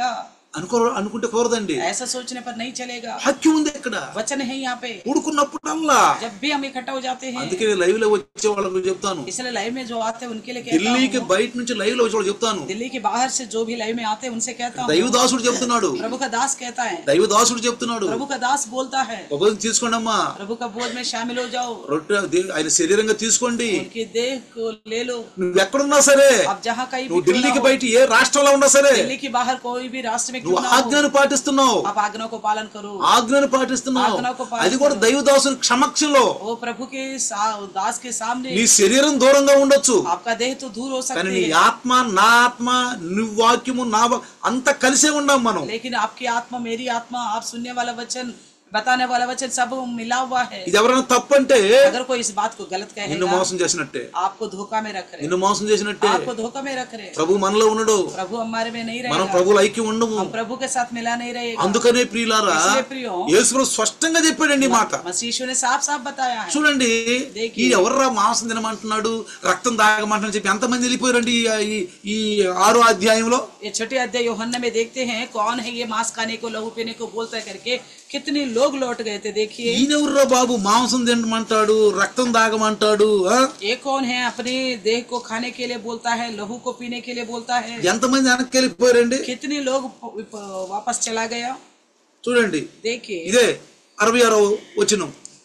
అనుకో అనుకుంటే కుదరదండి ऐसा सोचने पर नहीं चलेगा వాక్యం ఉంది ఇక్కడ वचन है यहाँ पे కూడుకున్నప్పుడల్లా जब भी हम इकट्ठा हो जाते हैं అందుకే లైవ్ లో వచ్చే వాళ్ళకి చెప్తాను इसलिए लाइव में जो आते हैं उनके लिए कहता ఢిల్లీకి हूँ బయట నుంచి లైవ్ లో వచ్చే వాళ్ళకి చెప్తాను दिल्ली के बाहर से जो भी लाइव में आते हैं उनसे कहता हूँ దైవదాసుడు చెప్తున్నాడు प्रभु का दास कहता है దైవదాసుడు చెప్తున్నాడు प्रभु का दास बोलता है ఉపదేశం తీసుకోండి అమ్మా प्रभु का बोध में शामिल हो जाओ రొట్టె దే- ఆయన శరీరంగా తీసుకోండి उनकी देह को ले लो నువ్వు ఎక్కడున్నా సరే आप जहाँ कहीं भी నువ్వు क्यों ना ఢిల్లీకి हो, బయట ఏ రాష్ట్రంలో ఉన్నా సరే दिल्ली के बाहर कोई भी रास्ते में నువ్వు क्यों ना हो ఆజ్ఞను పాటిస్తున్నావు आप आज्ञाओं को पालन करो ఆజ్ఞను పాటిస్తున్నావు ఆజ్ఞకు పాటిస్తున్నావు. అది కూడా దైవదాసుని క్షమక్షంలో वो प्रभु के सा- दास के सामने నీ శరీరం దూరంగా ఉండొచ్చు आपका देह तो दूर हो కానీ सकती నీ है ఆత్మ నా ఆత్మ నువ్వు వాక్యము నా వా- అంతా కలిసే ఉన్నాం మనం लेकिन आपकी आत्मा मेरी आत्मा आप सुनने वाला वचन बताने वाला वचन सब मिला हुआ है ఇది ఎవరైనా తప్పు అంటే अगर कोई इस बात को गलत నిన్ను कहेगा మోసం చేసినట్టే आपको धोखा में रख रहे నిన్ను మోసం చేసినట్టే आपको धोखा में रख रहे ప్రభు మనలో ఉండడు प्रभु हमारे में नहीं మనం रहेगा ప్రభుల ఐక్యం ఉండము हम प्रभु के साथ मिला नहीं रहेगा అందుకనే ప్రియులారా इसलिए प्रियो యేసు స్పష్టంగా చెప్పాడండి ఈ మాట मसीह ने साफ साफ बताया है చూడండి దేకి. ఈ ఎవర్రా మాంసం తినమంటున్నాడు రక్తం తాగమంటున్నాడు చెప్పి ఎంతమంది వెళ్ళిపోయారండి ఈ- ఈ ఈ ఆరో అధ్యాయంలో ये छठे अध्याय योहन्ना में देखते हैं कौन है ये मांस खाने को लहू पीने को बोलता है करके कितने लोग लौट गए थे देखिए ఈయనెవర్రా బాబు మాంసం తినమంటాడు రక్తం తాగమంటాడు ఆ? ये कौन है अपने देह को खाने के लिए बोलता है लहू को पीने के लिए बोलता है ఎంతమంది వెనక్కి వెళ్ళిపోయారండి कितने लोग प- प- वापस चला गया చూడండి देखिए ఇదే అరవై ఆరో వచ్చిన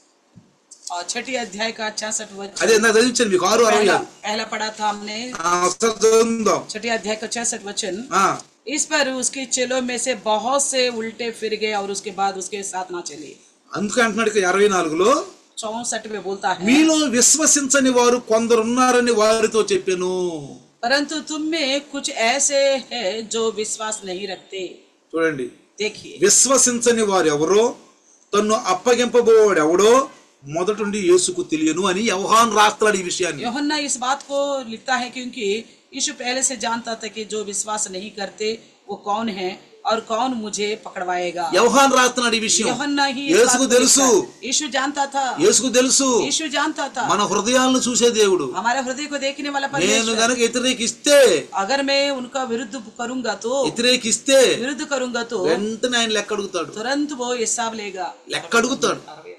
और छठी अध्याय का छियासठ वचन అదే ఇందాక చదివించాను మీకు ఆరు అరవై पहला ఆరు पहला पढ़ा था हमने ఆ, ఒకసారి చదువుదాం छठी अध्याय का छियासठ वचन ఆ, इस पर उसके चेलों में से बहुत से उल्टे फिर गए और उसके बाद उसके साथ ना चले అందుకే అంటున్నాడు ఇక్కడ అరవై నాలుగులో चौसठ में बोलता है మీలో విశ్వసించని వారు కొందరున్నారని వారితో చెప్పాను परंतु तुम में कुछ ऐसे हैं जो विश्वास नहीं रखते చూడండి देखिए విశ్వసించని వారు ఎవరో తన్ను అప్పగింపబోవాడు ఎవడో మొదటుండి యేసుకు తెలియను అని యవహాన్ రాస్తాడు ఈ విషయాన్ని योहन्ना इस बात को लिखता है क्योंकि यीशु पहले से जानता था कि जो विश्वास नहीं करते वो कौन है और कौन मुझे पकड़वाएगा యవహాన్ రాస్తున్నాడు ఈ విషయం యోహన్నా ही इस యేసుకు बात को తెలుసు लिखता है। यीशु जानता था యేసుకు తెలుసు यीशु जानता था మన హృదయాలను చూసే దేవుడు हमारे हृदय को देखने वाला నేను परमेश्वर గనక వ్యతిరేకిస్తే अगर मैं उनका विरुद्ध करूंगा तो వ్యతిరేకిస్తే विरुद्ध करूंगा तो వెంటనే ఆయన లెక్క అడుగుతాడు तुरंत वो हिसाब लेगा లెక్క అడుగుతాడు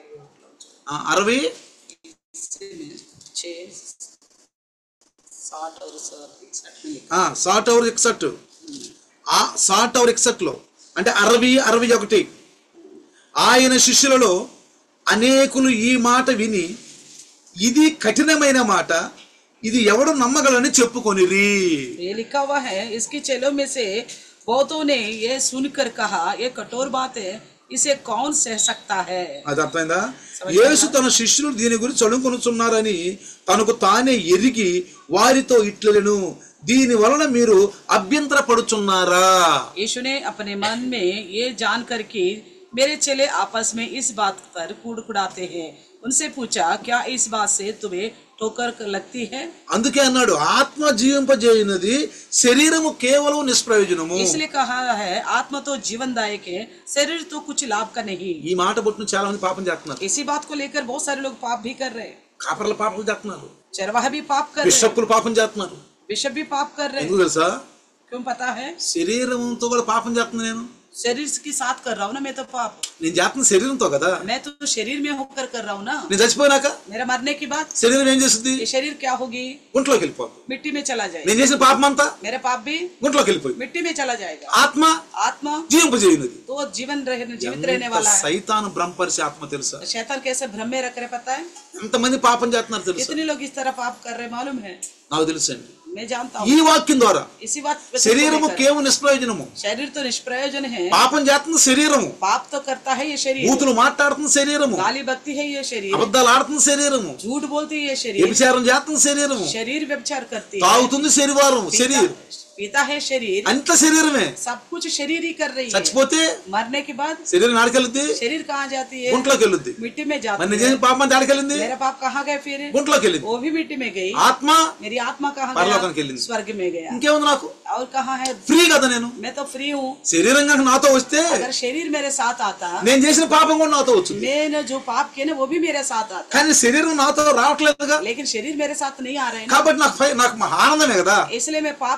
ఆ, అరవై छः साठ और इकसठ में लिखा। ఆ, సాట్ అవర్ ఎక్సెట్ ఆ సాట్ అవర్ ఎక్సెట్ లో అంటే అరవై అరవై ఒకటి ఆయన శిష్యులలో అనేకులు ఈ మాట విని ఇది కఠినమైన మాట ఇది ఎవడు నమ్మగలని చెప్పుకొనిరి ये लिखा हुआ है इसके चेलों में से बहुतों ने ये सुनकर कहा ये कठोर बात है इसे कौन सह सकता है అది అర్థమైందా యేసు తన శిష్యులు దీని గురించి చదువుకొనుచున్నారని తనకు తానే ఎరిగి వారితో ఇట్లెను దీని వలన మీరు అభ్యంతర పడుచున్నారా यीशु ने अपने मन में ये जानकर कि मेरे चेले आपस में इस बात पर कुड़कुड़ाते हैं उनसे पूछा क्या इस बात से तुम्हें ठोकर लगती है అందుకే అన్నాడు ఆత్మ జీవింపజేయునది శరీరము కేవలం నిష్ప్రయోజనము इसलिए कहा है आत्मा तो जीवनदायक है शरीर तो कुछ लाभ का नहीं ఈ మాట పుట్టిన చాలా మంది పాపం చేస్తున్నారు इसी बात को लेकर बहुत सारे लोग पाप भी कर रहे हैं కాపర్ల పాపం చేస్తున్నారు चरवाहा भी पाप कर रहे हैं బిషప్పులు పాపం చేస్తున్నారు बिशप भी पाप कर रहे हैं ఎందుకు తెలుసా क्यों पता है శరీరంతో కూడా పాపం చేస్తున్నా నేను शरीर के साथ कर रहा हूँ ना मैं तो पाप నేను చేస్తున్న శరీరంతో కదా मैं तो शरीर में होकर कर रहा हूँ ना నేను చచ్చిపోయినాక मेरा मरने की बात శరీరం ఏం చేస్తుంది ये शरीर क्या होगी గుంట్లోకి వెళ్ళిపోతుంది मिट्टी में चला जाएगा నేను చేసిన పాపం అంతా मेरा पाप भी గుంట్లోకి వెళ్ళిపోయింది मिट्टी में चला जाएगा ఆత్మ आत्मा జీవింపజేయునది तो जीवन रहने जीवित रहने वाला है సైతాను బ్రహ్మపరిచే ఆత్మ తెలుసా शैतान कैसे भ्रम में रख रहे पता है ఎంతమంది పాపం చేస్తున్నారు తెలుసా कितने लोग इस तरह पाप कर रहे मालूम है నాకు తెలుసండి मैं जानता ఈ हूँ వాక్యం ద్వారా इसी बात वचन को శరీరము लेकर, కేవలం నిష్ప్రయోజనము शरीर तो निष्प्रयोजन है పాపం చేస్తుంది శరీరము पाप तो करता है ये शरीर బూతులు మాట్లాడుతుంది శరీరము गाली बकती है ये शरीर అబద్ధాలు ఆడుతుంది శరీరము झूठ बोलती है ये शरीर వ్యభిచారం చేస్తుంది శరీరము शरीर व्यभिचार करती है తాగుతుంది శరీరం శరీరం पीता- पीता है शरीर అంత శరీరమే सब कुछ शरीर ही कर रही है చచ్చిపోతే मरने के बाद శరీరం ఆడికెళ్ళుద్ది शरीर कहाँ जाती है గుంట్లోకి వెళ్ళుద్ది मिट्टी में మరి जाती నేను है చేసిన పాపం అంతా ఆడికెళ్ళింది मेरा पाप कहाँ गए फिर గుంట్లోకి వెళ్ళింది वो भी मिट्टी में गई ఆత్మ मेरी आत्मा कहाँ పరలోకానికి गया వెళ్ళింది. स्वर्ग में गया ఇంకేముంది నాకు और कहाँ है ఫ్రీ కదా నేను मैं तो फ्री हूँ శరీరం కనుక నాతో వస్తే अगर शरीर मेरे साथ आता నేను చేసిన పాపం కూడా నాతో వచ్చింది मैंने जो पाप किए ना वो भी मेरे साथ आता కానీ శరీరం నాతో రావట్లేదుగా लेकिन शरीर मेरे साथ नहीं आ रहे हैं ना కాబట్టి నాకు ఫై- నాకు మా ఆనందమే కదా इसलिए मैं पाप करूँ तो भी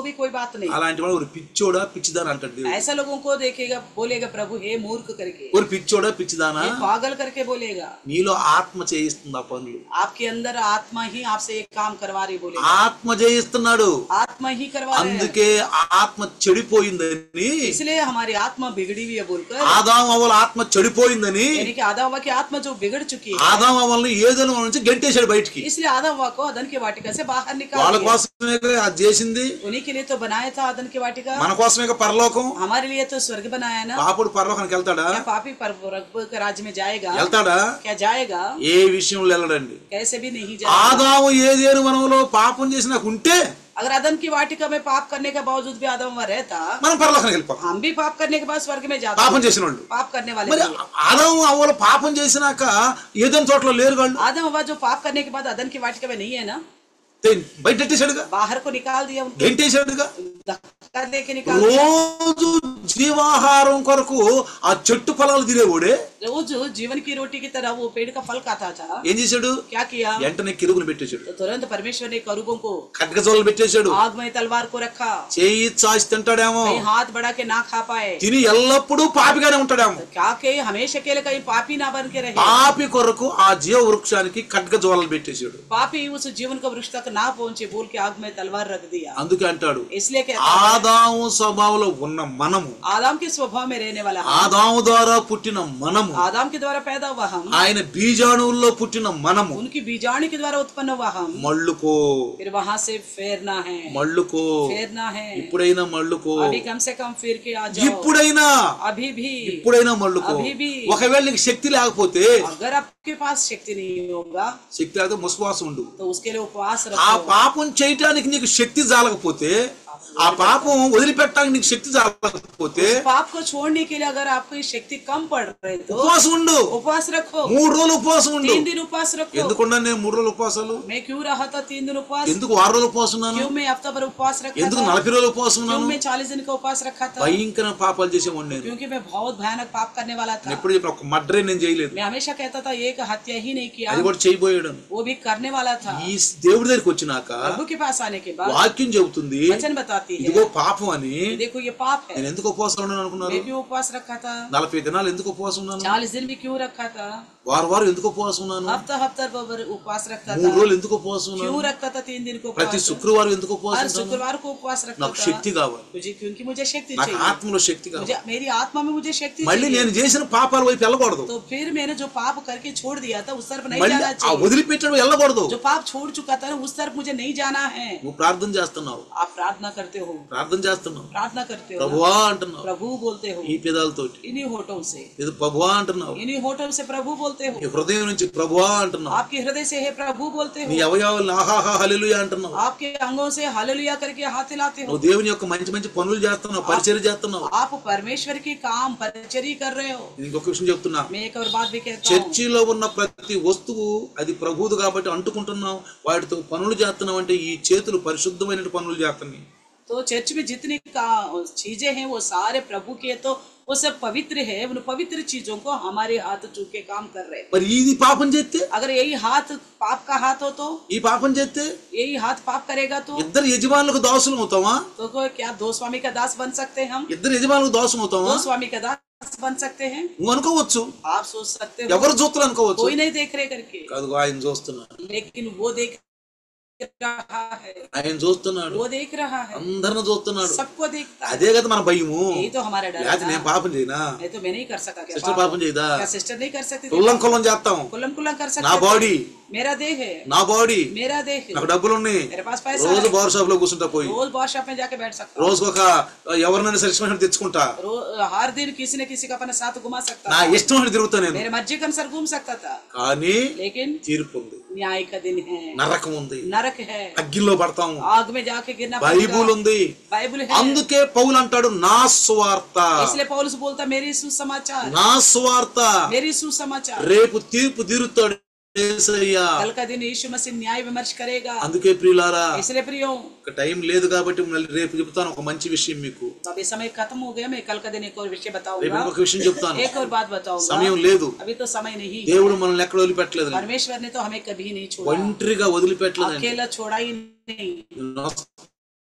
भी कोई बात नहीं అలాంటి వాడు ఒక పిచ్చోడా పిచ్చిదానా అంటాడు దేవుడు ऐसा लोगों को देखेगा बोलेगा प्रभु हे मूर्ख करके ఒక పిచ్చోడా పిచ్చిదానా हे पागल करके बोलेगा నీలో ఆత్మ చేయిస్తుంది ఆ పనులు आपके अंदर आत्मा ही आपसे एक काम करवा रही बोलेगा ఆత్మ చేయిస్తున్నాడు आत्मा ही करवा रहे हैं అందుకే ఆ ఆత్మ చెడిపోయిందని इसलिए हमारी आत्मा बिगड़ी हुई है बोलकर ఆదాం అవల ఆత్మ చెడిపోయిందని यानी कि आधा हवा की आत्मा जो बिगड़ चुकी है ఆదాం అవల్ని ఏదైనా నుంచి గంటేశాడు బయటికి इसलिए आधा हवा को अदन की वाटिका से बाहर వాళ్ళ निकाल दिया। కోసమే కదా అది చేసింది उन्हीं के लिए तो बनाया था अदन की वाटिका మన కోసమే కదా పరలోకం हमारे लिए तो स्वर्ग बनाया ना పాపుడు పరలోకానికి వెళ్తాడా क्या पापी पर रब के राज्य में जाएगा వెళ్తాడా क्या जाएगा ఏ విషయంలో వెళ్ళడండి कैसे भी नहीं जाएगा ఆదాము ఏదేను వనంలో పాపం చేసి నాకు ఉంటే अगर अदन की वाटिका में पाप करने के बावजूद भी आदम वहाँ रहता మనం పరలోకానికి వెళ్ళిపోతాం हम भी पाप करने के बाद स्वर्ग में जाते పాపం చేసిన వాళ్ళు पाप करने वाले మరి थे। ఆదాము అవ్వలు పాపం చేసినాక ఏదైనా తోటలో లేరు వాళ్ళు आदम हवा जो पाप करने के बाद अदन की वाटिका में नहीं है ना తే- బయటెట్టేశాడుగా बाहर को निकाल दिया उनको గెంటేశాడుగా धक्का दे के निकाल दिया రోజు జీవాహారం కొరకు ఆ చెట్టు ఫలాలు తినేవాడే रोज जीवन की रोटी की तरह वो पेड़ का फल खाता था ఏం చేశాడు क्या किया వెంటనే కిరుగును పెట్టేశాడు तो तुरंत परमेश्वर ने करूबों को ఖడ్గజోళ్ళు పెట్టేశాడు आग में तलवार को रखा చేయి చాచి తింటాడేమో कहीं हाथ बढ़ा के ना खा पाए తిని ఎల్లప్పుడూ పాపిగానే ఉంటాడేమో क्या के हमेशा के लिए कहीं पापी ना बन के रहे పాపి కొరకు ఆ జీవ వృక్షానికి ఖడ్గజోళ్ళు పెట్టేశాడు पापी उस जीवन का वृक्ष तक ना पहुंचे बोल के आग में तलवार रख दिया అందుకే అంటాడు इसलिए कहता है, ఆదాము స్వభావంలో ఉన్న మనము आदम के स्वभाव में रहने वाला हम ఆదాము ద్వారా పుట్టిన మనము आदम के द्वारा पैदा हुआ हम ఆయన బీజాణువుల్లో పుట్టిన మనము उनकी बीजाणु के द्वारा उत्पन्न हुआ हम మళ్ళుకో फिर वहां से फेरना है మళ్ళుకో फेरना है ఇప్పుడైనా మళ్ళుకో अभी कम से कम फिर के आ जाओ ఇప్పుడైనా अभी भी ఇప్పుడైనా మళ్ళుకో అభి భీ. ఒకవేళ నీకు శక్తి లేకపోతే अगर आपके पास शक्ति नहीं होगा శక్తి లేకపోతే ముసువాసం ఉండు तो उसके लिए उपवास ఆ रखो పాపం చేయటానికి నీకు శక్తి జాలకపోతే ఆ పాపం వదిలిపెట్టడానికి నీకు శక్తి జాలకపోతే पाप को छोड़ने के लिए अगर आपको ये शक्ति कम पड़ रही तो ఉపవాసం ఉండు उपवास रखो మూడు రోజులు ఉపవాసం ఉండు तीन दिन उपवास रखो ఎందుకున్నా నేను మూడు రోజులు ఉపవాసాలు मैं क्यों रहा था तीन दिन उपवास ఎందుకు వారం రోజులు ఉపవాసం ఉన్నాను क्यों मैं हफ्ता भर उपवास रखा ఎందుకు था నలభై రోజులు ఉపవాసం क्यों ఉన్నాను मैं चालीस दिन का उपवास रखा था భయంకర పాపాలు చేసేవాడిని నేను क्योंकि मैं बहुत भयानक पाप करने वाला నేను था ఎప్పుడు చెప్పిన ఒక మడ్రే నేను చేయలేదు मैं हमेशा कहता था एक हत्या ही नहीं किया అది కూడా చేయబోయాడు वो भी करने वाला था ఈ దేవుడి దగ్గరికి వచ్చినాక प्रभु के पास आने के बाद వాక్యం చెబుతుంది वचन बताती है ఇదిగో పాపం అని देखो ये पाप है నేను ఎందుకు ఉపవాసం ఉన్నాను అనుకున్నారు मैं क्यों उपवास रखा था నలభై దినాలు ఎందుకు ఉపవాసం ఉన్నాను चालीस दिन भी क्यों रखा था వారం వారం ఎందుకు ఉపవాసం ఉన్నాను हफ्ता हफ्ता भर उपवास रखता మూడు था రోజులు ఎందుకు ఉపవాసం ఉన్నాను क्यों रखता था तीन दिन को ప్రతి उपवास శుక్రవారం ఎందుకు हर ఉపవాసం ఉంటాను शुक्रवार को उपवास रखता నాకు था శక్తి కావాలి मुझे क्योंकि मुझे शक्ति నాకు चाहिए ఆత్మలో శక్తి కావాలి मुझे मेरी आत्मा में मुझे शक्ति మళ్ళీ चाहिए నేను చేసిన పాపాల వైపు వెళ్ళకూడదు तो फिर मैंने जो पाप करके छोड़ दिया था उस तरफ नहीं మళ్ళీ जाना ఆ चाहिए వదిలిపెట్టడం వెళ్ళకూడదు जो पाप छोड़ चुका था ना उस तरफ मुझे नहीं जाना है నువ్వు ప్రార్థన చేస్తున్నావు आप प्रार्थना करते हो ప్రార్థన చేస్తున్నావు प्रार्थना करते हो ना? ప్రభువా అంటున్నావు प्रभु बोलते हो ఈ పెదాలతోటి इन्हीं होठों से ఇది ప్రభువా అంటున్నావు इन्हीं होठों से प्रभु बोलते हो ఈ హృదయం నుంచి ప్రభువా అంటున్నావు आपके हृदय से है प्रभु बोलते నీ हो అవయవాలను ఆహాహా హల్లెలూయా అంటున్నావు आपके अंगों से हालेलुया करके हाथ हिलाते हो నువ్వు దేవుని యొక్క మంచి మంచి పనులు చేస్తున్నావు పరిచయం చేస్తున్నావు आप परमेश्वर के काम परिचर्य कर रहे हो నేను ఇంకొక విషయం చెప్తున్నా मैं एक और बात भी कहता हूँ చర్చిలో ఉన్న ప్రతి వస్తువు అది ప్రభువుది కాబట్టి అంటుకుంటున్నాం వాటితో పనులు చేస్తున్నాం అంటే ఈ చేతులు పరిశుద్ధమైన పనులు చేస్తున్నాయి तो चर्च में जितनी का- चीजें हैं वो सारे प्रभु के तो वो सब पवित्र है उन पवित्र चीजों को हमारे हाथ छू के काम कर रहे हैं మరి ఇది పాపం చేస్తే अगर यही हाथ पाप का हाथ हो तो ఈ పాపం చేస్తే यही हाथ पाप करेगा तो ఇద్దరు యజమానులకు దాసులు అవుతావా तो कोई क्या दो स्वामी का दास बन सकते हैं हम ఇద్దరు యజమానులకు దాసం అవుతావా दो स्वामी का दास बन सकते हैं నువ్వు అనుకోవచ్చు आप सोच सकते हो ఎవరు చూస్తారు అనుకోవచ్చు कोई नहीं देख रहे करके కాదు ఆయన చూస్తున్నాడు लेकिन वो देख रहा है ఆయన చూస్తున్నాడు वो देख रहा है అందరిని చూస్తున్నాడు सबको देखता है అదే కదా మన భయము यही तो हमारा डर లేకపోతే है నేను ना। పాపం చేయనా नहीं तो मैं नहीं कर सकता क्या సిస్టర్ पाप? పాపం చేయదా क्या सिस्टर नहीं कर सकती थी? కుల్లం కుల్లం చేస్తాం कुलम कुलम कर నా सकते బాడీ थे। मेरा देह है నా బాడీ मेरा देह నాకు డబ్బులు ఉన్నాయి मेरे पास पैसा రోజు है బార్ షాప్ లో కూర్చుంటా పోయి रोज बॉस शॉप में जाके बैठ सकता हूँ రోజుకు ఒక ఎవరినైనా సరిసిపోయినట్టు తెచ్చుకుంటా रो- हर दिन किसी न किसी का अपने साथ घुमा सकता నా था ఇష్టం అని తిరుగుతా నేను मेरे मर्जी के अनुसार घूम सकता था కానీ लेकिन తీర్పు ఉంది न्याय का दिन है నరకం ఉంది नरक है అగ్గిలో పడతాము आग में जाके गिरना బైబుల్ पड़ेगा ఉంది बाइबल है అందుకే పౌలు అంటాడు నా స్వార్థ इसलिए पौलुस बोलता मेरी सुसमाचार నా స్వార్థ मेरी सुसमाचार రేపు తీర్పు తీరుతాడు యేసయ్య कल का दिन यीशु मसीह न्याय विमर्श करेगा అందుకే ప్రియులారా इसलिए प्रियो ఒక టైం లేదు కాబట్టి మళ్ళీ రేపు చెప్తాను ఒక మంచి విషయం మీకు तो अभी समय खत्म हो गया मैं कल का दिन एक और विषय రేపు बताऊंगा ఇంకొక విషయం చెప్తాను एक और बात बताऊंगा సమయం లేదు अभी तो समय नहीं है। దేవుడు మనల్ని ఎక్కడ వదిలిపెట్టలేదు परमेश्वर ने तो हमें कभी नहीं छोड़ा ఒంటరిగా వదిలిపెట్టలేదండి अकेला छोड़ा ही नहीं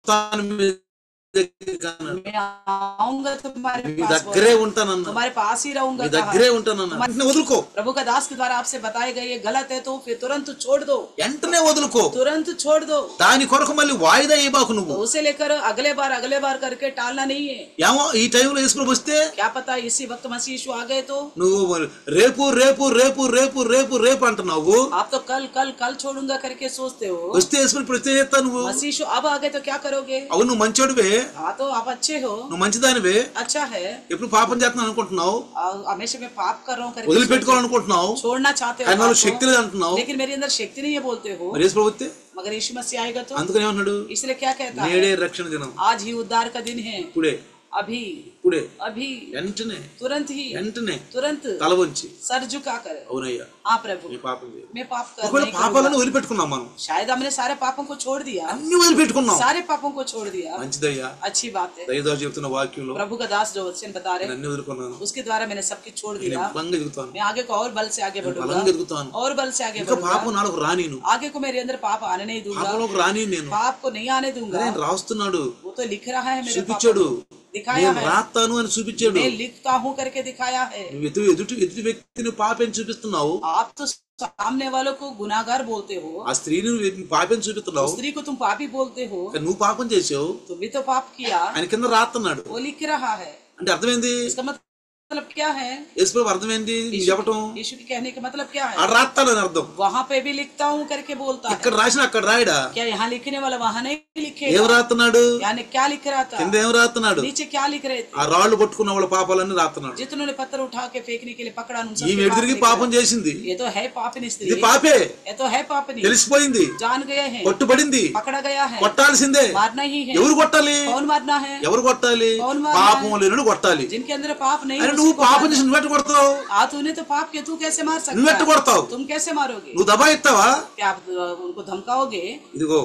వస్తాను మీ దగ్గరికి అన్నాడు मैं आऊंगा तुम्हारे మీ पास దగ్గరే ఉంటానన్నా तुम्हारे पास ही रहूंगा మీ कहा। దగ్గరే ఉంటానన్నా వెంటనే వదులుకో प्रभु का दास के द्वारा आपसे बताए गए ये गलत है तो फिर तुरंत छोड़ दो వెంటనే వదులుకో तुरंत छोड़ दो దాని కొరకు మళ్ళీ వాయిదా ఇవ్వకు तो నువ్వు उसे लेकर अगले बार अगले बार करके टालना नहीं है ఏమో ఈ టైంలో యేసుప్రభు వస్తే क्या पता इसी वक्त मसीह यीशु आ गए तो నువ్వు రేపు రేపు రేపు రేపు రేపు రేపు అంటున్నావు आप तो कल कल कल छोड़ूंगा करके सोचते हो వస్తే యేసుప్రభు ప్రతి చేస్తా నువ్వు मसीह यीशु अब आ गए तो क्या करोगे అవును నువ్వు మంచోడివే हाँ तो आप अच्छे हो నువ్వు మంచిదానివే अच्छा है ఎప్పుడు పాపం చేస్తున్నావు అనుకుంటున్నావు आ, हमेशा मैं पाप कर रहा हूँ करके వదిలిపెట్టుకోవాలనుకుంటున్నావు छोड़ना चाहते हो కానీ నాలో पाप को। శక్తి లేదు అంటున్నావు लेकिन मेरे अंदर शक्ति नहीं है बोलते हो మరి యేసుప్రభు వస్తే मगर यीशु मसीह आएगा तो అందుకని ఏమన్నాడు इसलिए क्या कहता है నేడే రక్షణ దినం आज ही उद्धार का दिन है ఇప్పుడే अभी ఇప్పుడే अभी వెంటనే तुरंत ही వెంటనే तुरंत తల వంచి सर झुका कर అవునయ్యా हाँ प्रभु ఈ పాపం చేయ मैं पाप कर ఒకవేళ नहीं करूंगा। పాపాలను వదిలిపెట్టుకున్నాం మనం शायद हमने सारे पापों को छोड़ दिया అన్ని వదిలిపెట్టుకున్నాం सारे पापों को छोड़ दिया మంచిదయ్యా अच्छी बात है దయదారు చెప్తున్న వాక్యంలో प्रभु का दास जो वचन बता నేను रहे అన్ని వదులుకున్నాను उसके द्वारा मैंने सब कुछ छोड़ నేను दिया బలంగా ఎదుగుతాను मैं आगे को और बल से आगे बढ़ूंगा బలంగా ఎదుగుతాను और बल से आगे ఇంకా बढ़ूंगा పాపం నాలుగు రానీను आगे को मेरे अंदर पाप आने नहीं दूंगा పాపంలోకి రాని నేను पाप को नहीं आने दूंगा ఆయన రాస్తున్నాడు वो तो लिख रहा है मेरे पापों చూపించాడు को। दिखाया నేను है రాస్తాను అని చూపించాడు मैं लिखता हूँ करके दिखाया है నువ్వు ఎదుటి ఎదుటి ఎదుటి వ్యక్తిని పాపని చూపిస్తున్నావు आप तो सामने वालों को गुनाहगार बोलते हो ఆ స్త్రీని నువ్వు పాపని చూపిస్తున్నావు स्त्री को तुम पापी बोलते हो కానీ నువ్వు పాపం చేసావు तुम भी तो पाप किया ఆయన కింద రాస్తున్నాడు वो लिख रहा है అంటే అర్థమైంది इसका मतलब क्या है యేసుప్రభు అర్థమైంది నువ్వు చెప్పటం यीशु के कहने का मतलब क्या है ఆడ రాస్తాను అని అర్థం वहां पे भी लिखता हूँ करके बोलता है ఇక్కడ రాసిన అక్కడ రాయడా क्या यहाँ लिखने वाला वहां नहीं ఏం लिखेगा రాస్తున్నాడు यानी क्या लिख रहा था కింద ఏం రాస్తున్నాడు नीचे क्या लिख रहे थे ఆ రాళ్ళు పట్టుకున్న వాళ్ళ పాపాలన్నీ రాస్తున్నాడు जितनों ने पत्थर उठा के फेंकने के लिए पकड़ा उन ఈ सबके पाप ఎదురికి लिख పాపం रहे చేసింది हैं। ये तो है पापिनी स्त्री ఇది పాపే ये तो है पापिनी తెలిసిపోయింది जान गए हैं పట్టుబడింది पकड़ा गया है కొట్టాల్సిందే मारना ही है ఎవరు కొట్టాలి कौन मारना है ఎవరు కొట్టాలి కౌన్ మారనా? పాపం లేనుడు కొట్టాలి जिनके अंदर पाप नहीं అరే है, నువ్వు उसी को పాపం मारना। చేసి నువ్వెట్టు కొడతావు आ तूने तो पाप किया तू कैसे मार నువ్వెట్టు सकता है? కొడతావు तुम कैसे मारोगे నువ్వు దబాయిస్తావా क्या आप अ, उनको धमकाओगे ఇదిగో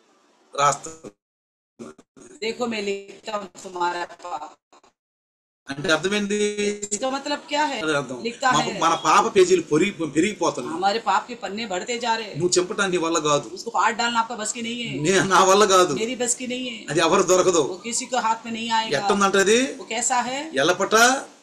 రాస్తా देखो मैं लिखता हूँ तुम्हारा पाप అంటే అర్థమైంది इसका मतलब क्या है అదే అర్థం लिखता మా- है మన పాప పేజీలు పెరిగి పెరిగిపోతున్నాయి हमारे पाप के पन्ने बढ़ते जा रहे हैं నువ్వు చెప్పటానికి నీ వల్ల కాదు उसको पाठ डालना आपका बस की नहीं है నే- నా వల్ల కాదు मेरी बस की नहीं है అది ఎవరు దొరకదు वो किसी को हाथ में नहीं आएगा ఎట్టుందంట అది वो कैसा है ఎల్లపట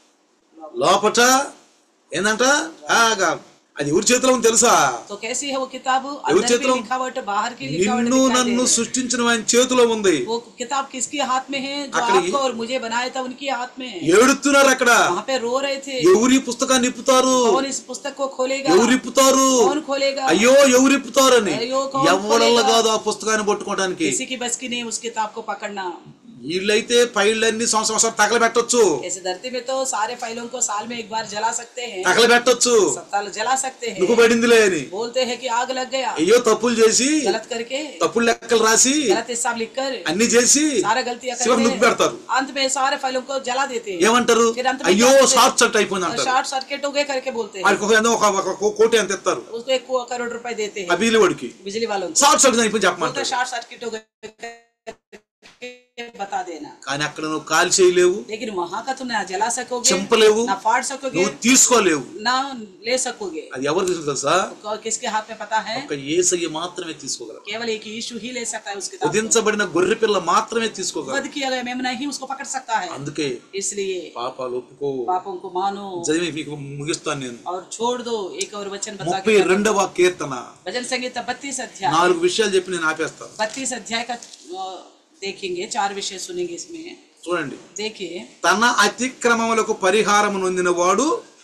లోపట ఏందంట ఆగా అది ఎవరి చేతిలో ఉంది తెలుసా तो कैसी है वो किताब ఎవరి अंदर भी చేతిలో लिखावट बाहर की लिखावट నిన్ను दिखाई दे నన్ను रही है। సృష్టించిన ఆయన చేతిలో ఉంది वो किताब किसके हाथ में है जो अकड़ी- आपको और मुझे बनाया था उनके हाथ में है ఏడుతున్నారు అక్కడ वहाँ पे रो रहे थे ఎవరి పుస్తకాన్ని ఇప్పుతారు कौन इस पुस्तक को खोलेगा ఎవరు ఇప్పుతారు कौन खोलेगा అయ్యో ఎవరు ఇప్పుతారని అయ్యో, కౌన్ ఎవరల్ల खोलेगा? కాదు ఆ పుస్తకాన్ని పట్టుకోవడానికి किसी की बस की नहीं उस किताब को पकड़ना వీళ్ళైతే ఫైళ్ళన్ని సంవత్సరం సంవత్సరం తగలబెట్టొచ్చు ऐसे धरती में तो सारे फाइलों को साल में एक बार जला सकते हैं తగలబెట్టొచ్చు सत्ता जला सकते हैं నువ్వు పడిందిలే అని बोलते हैं कि आग लग गया అయ్యో తప్పులు చేసి गलत करके తప్పులు లెక్కలు రాసి गलत हिसाब लिख कर అన్ని చేసి सारा गलतियां చివరికి నువ్వు करके పెడతారు अंत में सारे फाइलों को जला देते हैं ఏమంటారు फिर अंत में అయ్యో क्या बोलते हैं? షార్ట్ సర్ట్ అయిపోయింది అంటారు शॉर्ट सर्किट हो गए करके बोलते हैं వాడికి ఒక ఏదో ఒక ఒక కో- కోటి ఎంత ఇస్తారు उसको एक करोड़ रुपए देते ఆ हैं బిల్లు వాడికి बिजली वालों को షార్ట్ సర్ట్ అయిపోయింది बोलते చెప్పమంటారు शॉर्ट सर्किट हो गए करके बता देना కానీ అక్కడ నువ్వు కాల్ చేయలేవు लेकिन वहां का तुम ना जला सकोगे చంపలేవు ना फाड़ सकोगे నువ్వు తీసుకోలేవు ना ले सकोगे అది ఎవరు తీసుకు తెలుసా और किसके हाथ में पता है ఒక ఏసయ్య మాత్రమే తీసుకోగలరు केवल एक यीशु ही ले सकता है उस किताब को ఉదించబడిన గొర్రె పిల్ల మాత్రమే తీసుకోగలరు वध किया गया मेमना ही उसको पकड़ सकता है అందుకే इसलिए పాపాలు ఒప్పుకో पापों को मानो చదివి మీకు ముగిస్తాను నేను और छोड़ दो एक और वचन बता ముప్పై के రెండవ కీర్తన भजन संगीत बत्तीस अध्याय నాలుగు విషయాలు చెప్పి నేను ఆపేస్తాను बत्तीस अध्याय का अ, देखेंगे चार विषय सुनेंगे इसमें చూడండి देखिए తన అతిక్రమములకు పరిహారము నొందిన వాడు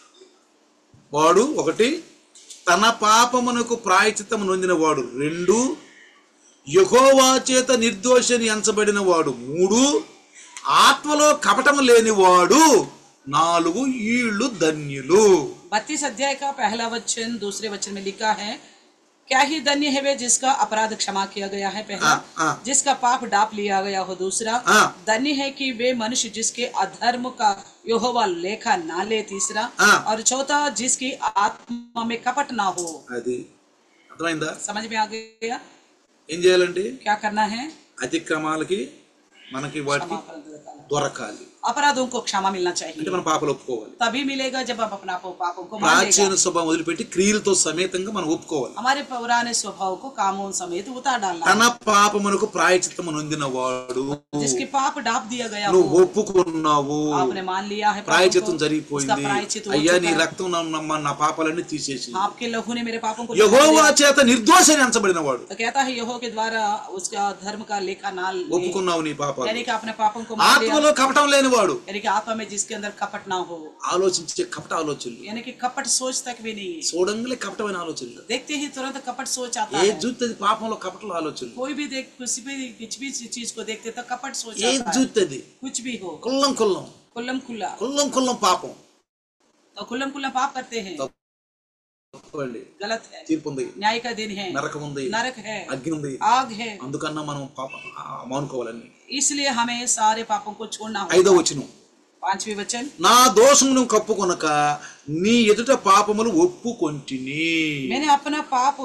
వాడు ఒకటి తన పాపమునకు ప్రాయచిత్తము నొందిన వాడు రెండు యహోవా చేత నిర్దోషని ఎంచబడిన వాడు మూడు ఆత్మలో కపటము లేనివాడు నాలుగు ఈళ్ళు ధన్యులు बत्तीस अध्याय का पहला वचन दूसरे वचन में लिखा है क्या ही धन्य है वे जिसका अपराध क्षमा किया गया है पहला हाँ, हाँ। जिसका पाप डाप लिया गया हो दूसरा हाँ। धन्य है कि वे मनुष्य जिसके अधर्म का यहोवा लेखा ना ले तीसरा हाँ। और चौथा जिसकी आत्मा में कपट ना हो అది అర్థమైందా समझ में आ गया ఏం చేయాలండి क्या करना है అతిక్రమాలకి మనకి వాటికి क्षमा कर देता है। దొరకాలి अपराधों को क्षमा मिलना चाहिए అంటే మన పాపలు ఒప్పుకోవాలి तभी मिलेगा जब आप अपना पा- पापों को मान लेगा ప్రాచీన స్వభావం వదిలిపెట్టి క్రియలతో సమేతంగా మనం ఒప్పుకోవాలి हमारे पुराने स्वभाव को कामों समेत उतार डालना తన పాపమునకు ప్రాయచిత్తము నొందిన వాడు जिसके पाप डाप दिया गया నువ్వు हो ఒప్పుకున్నావు आपने मान लिया है पापों ప్రాయచిత్తం को, उसका జరిగిపోయింది प्रायचित हो అయ్యా నీ चुका है। రక్తం నా- నా- నా పాపాలన్నీ తీసేసి आपके लहू ने मेरे पापों को छुपा యహోవా दिया। చేత నిర్దోషని ఎంచబడిన వాడు तो कहता है यहो के द्वारा उसका धर्म का लेखा नाल ले। ఒప్పుకున్నావు నీ పాపాలు यानी कि अपने पापों को मान लिया ఆత్మలో కపటం లేనివాడు यानी कि आत्मा में जिसके अंदर कपट ना हो ఆలోచించే కపట ఆలోచనలు यानी कि कपट सोच तक भी नहीं है చూడంగానే కపటమైన ఆలోచనలు देखते ही तुरंत कपट सोच आता ఏ है చూస్తుంది పాపంలో కపటల ఆలోచనలు कोई भी देख किसी भी कुछ भी चीज को देखते तो कपट सोच ఏ आता है చూస్తుంది कुछ भी हो కుల్లం కుల్లం कुल्लम खुल्ला కుల్లం కుల్లం పాపం तो कुल्लम खुल्ला पाप करते हैं తప్పండి गलत है తీర్పు ఉంది न्याय का दिन है నరకం ఉంది नरक है అగ్ని ఉంది आग है అందుకన్నా మనం పాపం ఆ, మానుకోవాలని इसलिए हमें सारे पापों को छोड़ना ఐదో होगा వచనం पांचवी वचन నా దోషమును కప్పుకొనక నీ ఎదుట పాపములు ఒప్పుకొంటిని मैंने अपना पाप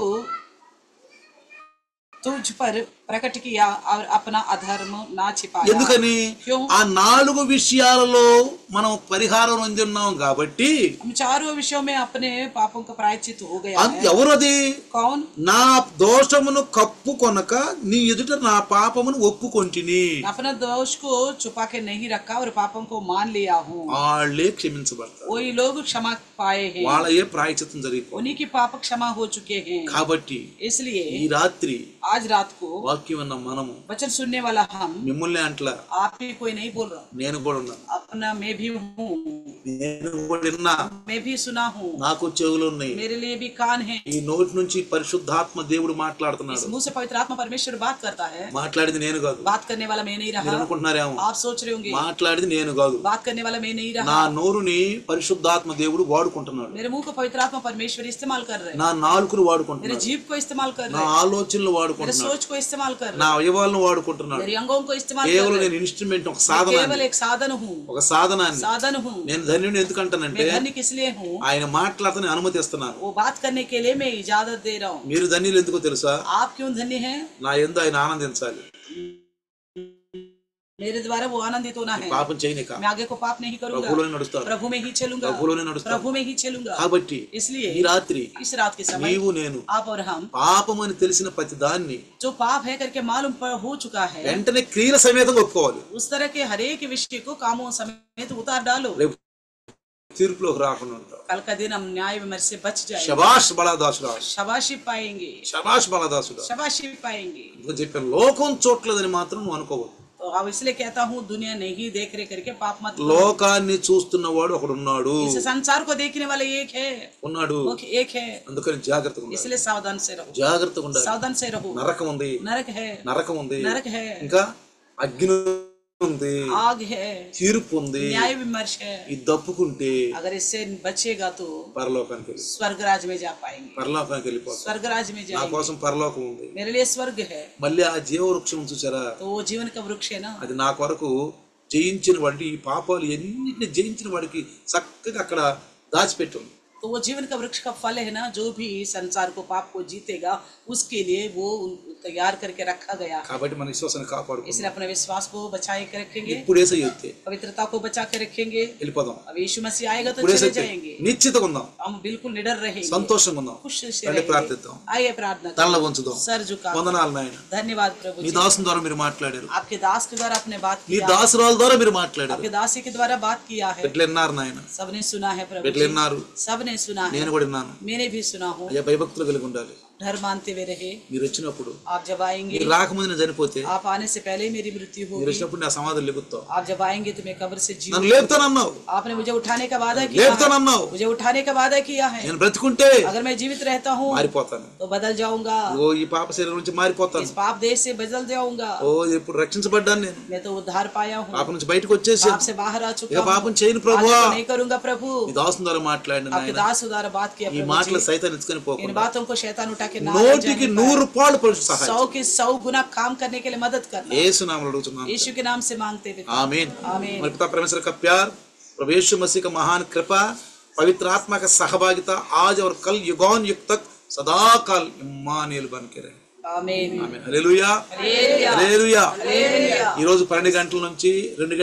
तुझ पर प्रकट किया और अपना अधर्म ना छिपाया ఎందుకని क्यों ఆ నాలుగు విషయాలలో మనం పరిహారం పొంది ఉన్నాం కాబట్టి हम चारों विषयों में अपने पापों का प्रायश्चित हो गया అం- है ఎవరది कौन నా దోషమును కప్పుకొనక నీ ఎదుట నా పాపమును ఒప్పుకొంటిని अपना दोष को छुपा के नहीं रखा और पापों को मान लिया हूँ వాళ్ళే క్షమించబడతారు वही लोग क्षमा पाए हैं వాళ్ళయే ప్రాయచిత్తం జరిగిపో उन्हीं की पाप क्षमा हो चुके हैं కాబట్టి इसलिए ఈ రాత్రి आज रात को వాక్యం విన్న మనము वचन सुनने वाला हम మిమ్మల్ని అంట్లా आप ही कोई नहीं बोल रहा నేను కూడా ఉన్నాను अपना मैं भी हूँ నేను కూడా విన్నా मैं भी सुना हूँ నాకు చెవులు ఉన్నాయి मेरे लिए भी कान है ఈ నోటి నుంచి పరిశుద్ధాత్మ దేవుడు इस మాట్లాడుతున్నాడు मुंह से पवित्र आत्मा परमेश्वर बात करता है మాట్లాడింది నేను కాదు बात करने वाला मैं नहीं మీరు रहा అనుకుంటున్నారేమో आप सोच रहे होंगे మాట్లాడింది నేను కాదు बात करने वाला मैं नहीं నా रहा నోరుని పరిశుద్ధాత్మ దేవుడు వాడుకుంటున్నాడు मेरे मुंह को पवित्र आत्मा परमेश्वर इस्तेमाल कर रहे हैं నా నాలుకను मेरे వాడుకుంటున్నాడు जीभ को इस्तेमाल कर నా रहे हैं ఆలోచనలు मेरे వాడుకుంటున్నాడు सोच को इस्तेमाल कर నా रहे అవయవాలను हैं వాడుకుంటున్నాడు मेरे अंगों को इस्तेमाल कर కేవలం रहे నేను ఇన్స్ట్రుమెంట్ ఒక हैं मैं సాధనాన్ని केवल एक साधन हूँ ఒక సాధనాన్ని साधन हूँ నేను ధన్యుని ఎందుకంటానంటే मैं धन्य किस लिए हूँ ఆయన మాట్లాడుతున్న అనుమతిస్తున్నాను वो बात करने के लिए मैं इजाजत दे रहा हूँ మీరు ధన్యులు ఎందుకో తెలుసా आप क्यों धन्य हैं నా ఎందు ఆయన ఆనందించాలి मेरे द्वारा वो आनंदित होना है పాపం చేయనిక मैं आगे को पाप नहीं करूंगा ప్రభులోనే నడుస్తారు प्रभु में ही चलूंगा ప్రభులోనే నడుస్తారు प्रभु में ही चलूंगा కాబట్టి इसलिए ఈ రాత్రి इस रात के समय నీవు నేను आप और हम పాపం అని తెలిసిన ప్రతి దాన్ని जो पाप है करके मालूम पर हो चुका है వెంటనే క్రియల సమేతంగా ఒప్పుకోవాలి उस तरह के हर एक विषय को कामों समेत उतार डालो రేపు తీర్పులోకి రాకుండా ఉంటావు कल का दिन हम न्याय विमर्श से बच जाएंगे శబాష్ బలాదాసుడా शबाशी पाएंगे శబాష్ బలాదాసుడా शबाशी पाएंगे నువ్వు చెప్పిన లోకం చూడలేదని మాత్రం నువ్వు అనుకోవద్దు तो अब इसलिए कहता हूँ दुनिया नहीं देख रहे करके पाप मत करो। లోకాన్ని చూస్తున్నవాడు ఒకడున్నాడు इस संसार को देखने वाला एक है ఉన్నాడు वो एक है అందుకని జాగ్రత్తగా ఉండాలి इसलिए सावधान से रहो జాగ్రత్తగా ఉండాలి सावधान से रहो నరకం ఉంది नरक है నరకం ఉంది नरक है ఇంకా అగ్ని ఉంది आग है తీర్పు ఉంది न्याय विमर्श है ఇది తప్పుకుంటే अगर इससे बचेगा तो పరలోకానికి వెళ్ళి स्वर्गराज में जा पाएंगे పరలోకానికి వెళ్ళిపోతాం स्वर्गराज में నా जाएंगे కోసం పరలోకం ఉంది मेरे लिए स्वर्ग है మళ్ళీ ఆ జీవవృక్షం చూసారా तो वो जीवन का वृक्ष है ना అది నా కొరకు జయించిన వాడికి ఈ పాపాలు ఎన్నింటిని జయించిన వాడికి చక్కగా అక్కడ దాచిపెట్టాం तो वो जीवन का वृक्ष का फल है ना जो भी संसार को पाप को जीतेगा उसके लिए वो उन- तैयार करके रखा गया है కాబట్టి మన విశ్వాసాన్ని కాపాడుకుంటాం इसलिए अपने विश्वास को बचाए के रखेंगे ఇప్పుడు ఏసై చెప్తే पवित्रता को बचा के रखेंगे వెళ్ళిపోదాం अब यीशु मसीह आएगा तो ఇప్పుడు चले ఏసై जाएंगे నిశ్చితగా ఉందాం हम बिल्कुल निडर रहेंगे సంతోషంగా ఉందాం खुश से రండి रहेंगे ప్రార్థిద్దాం आइए प्रार्थना తనలో करें। ఉంచుదాం सर झुका వందనాలు నాయన धन्यवाद प्रभु మీ जी దాసుని ద్వారా మీరు మాట్లాడారు आपके दास के द्वारा आपने बात మీ किया దాసురాల ద్వారా మీరు మాట్లాడారు आपके दासी के द्वारा बात किया है ఎట్లా విన్నారు నాయన सबने सुना है प्रभु ఎట్లా जी విన్నారు सबने सुना है నేను కూడా విన్నాను मैंने भी सुना हूँ అయ్యా భయభక్తులు కలిగి ఉండాలి डर मानते हुए रहे మీరు వచ్చినప్పుడు आप जब आएंगे మీరు రాకముందు నేను చనిపోతే आप आने से पहले ही मेरी मृत्यु మీరు होगी వచ్చినప్పుడు నా సమాధులు లేపుతావు आप जब आएंगे तो मैं कब्र से जी నన్ను లేపుతానన్నావు आपने मुझे उठाने का वादा किया है లేపుతానన్నావు मुझे उठाने का वादा किया है నేను బ్రతుకుంటే अगर मैं जीवित रहता हूँ మారిపోతాను तो बदल जाऊंगा ఓ ఈ పాప శరీరం నుంచి మారిపోతాను इस पाप देश से बदल जाऊंगा ఓ ఇప్పుడు రక్షించబడ్డాను నేను मैं तो उद्धार पाया हूँ పాప నుంచి బయటకు వచ్చేసి पाप से बाहर आ ఇక चुका हूँ పాపం చేయను आगे ప్రభువా तो नहीं करूंगा प्रभु ఈ దాసుని ద్వారా మాట్లాడిన आपके నాయన दास द्वारा बात किया ఈ प्रभु మాటలు जी సైతాన్ని ఎత్తుకొని इन పోకుండా बातों को शैतान उठा के ना ले నూటికి जाने నూరు पाए। పాలు పరుచు సహాయం सौ के सौ गुना काम करने के लिए मदद करना ఏసు నామములో అడుగుతున్నాను यीशु के नाम से मांगते हुए आमीन आमीन हमारे पिता परमेश्वर का प्यार प्रभु यीशु मसीह का महान कृपा पवित्र आत्मा का सहभागिता आज और कल युगान युग तक सदा काल इम्मानुएल बन के रहे आमीन ఆమేన్ హల్లెలూయా हालेलुया హల్లెలూయా हालेलुया ఈ రోజు పన్నెండు గంటల నుంచి రెండు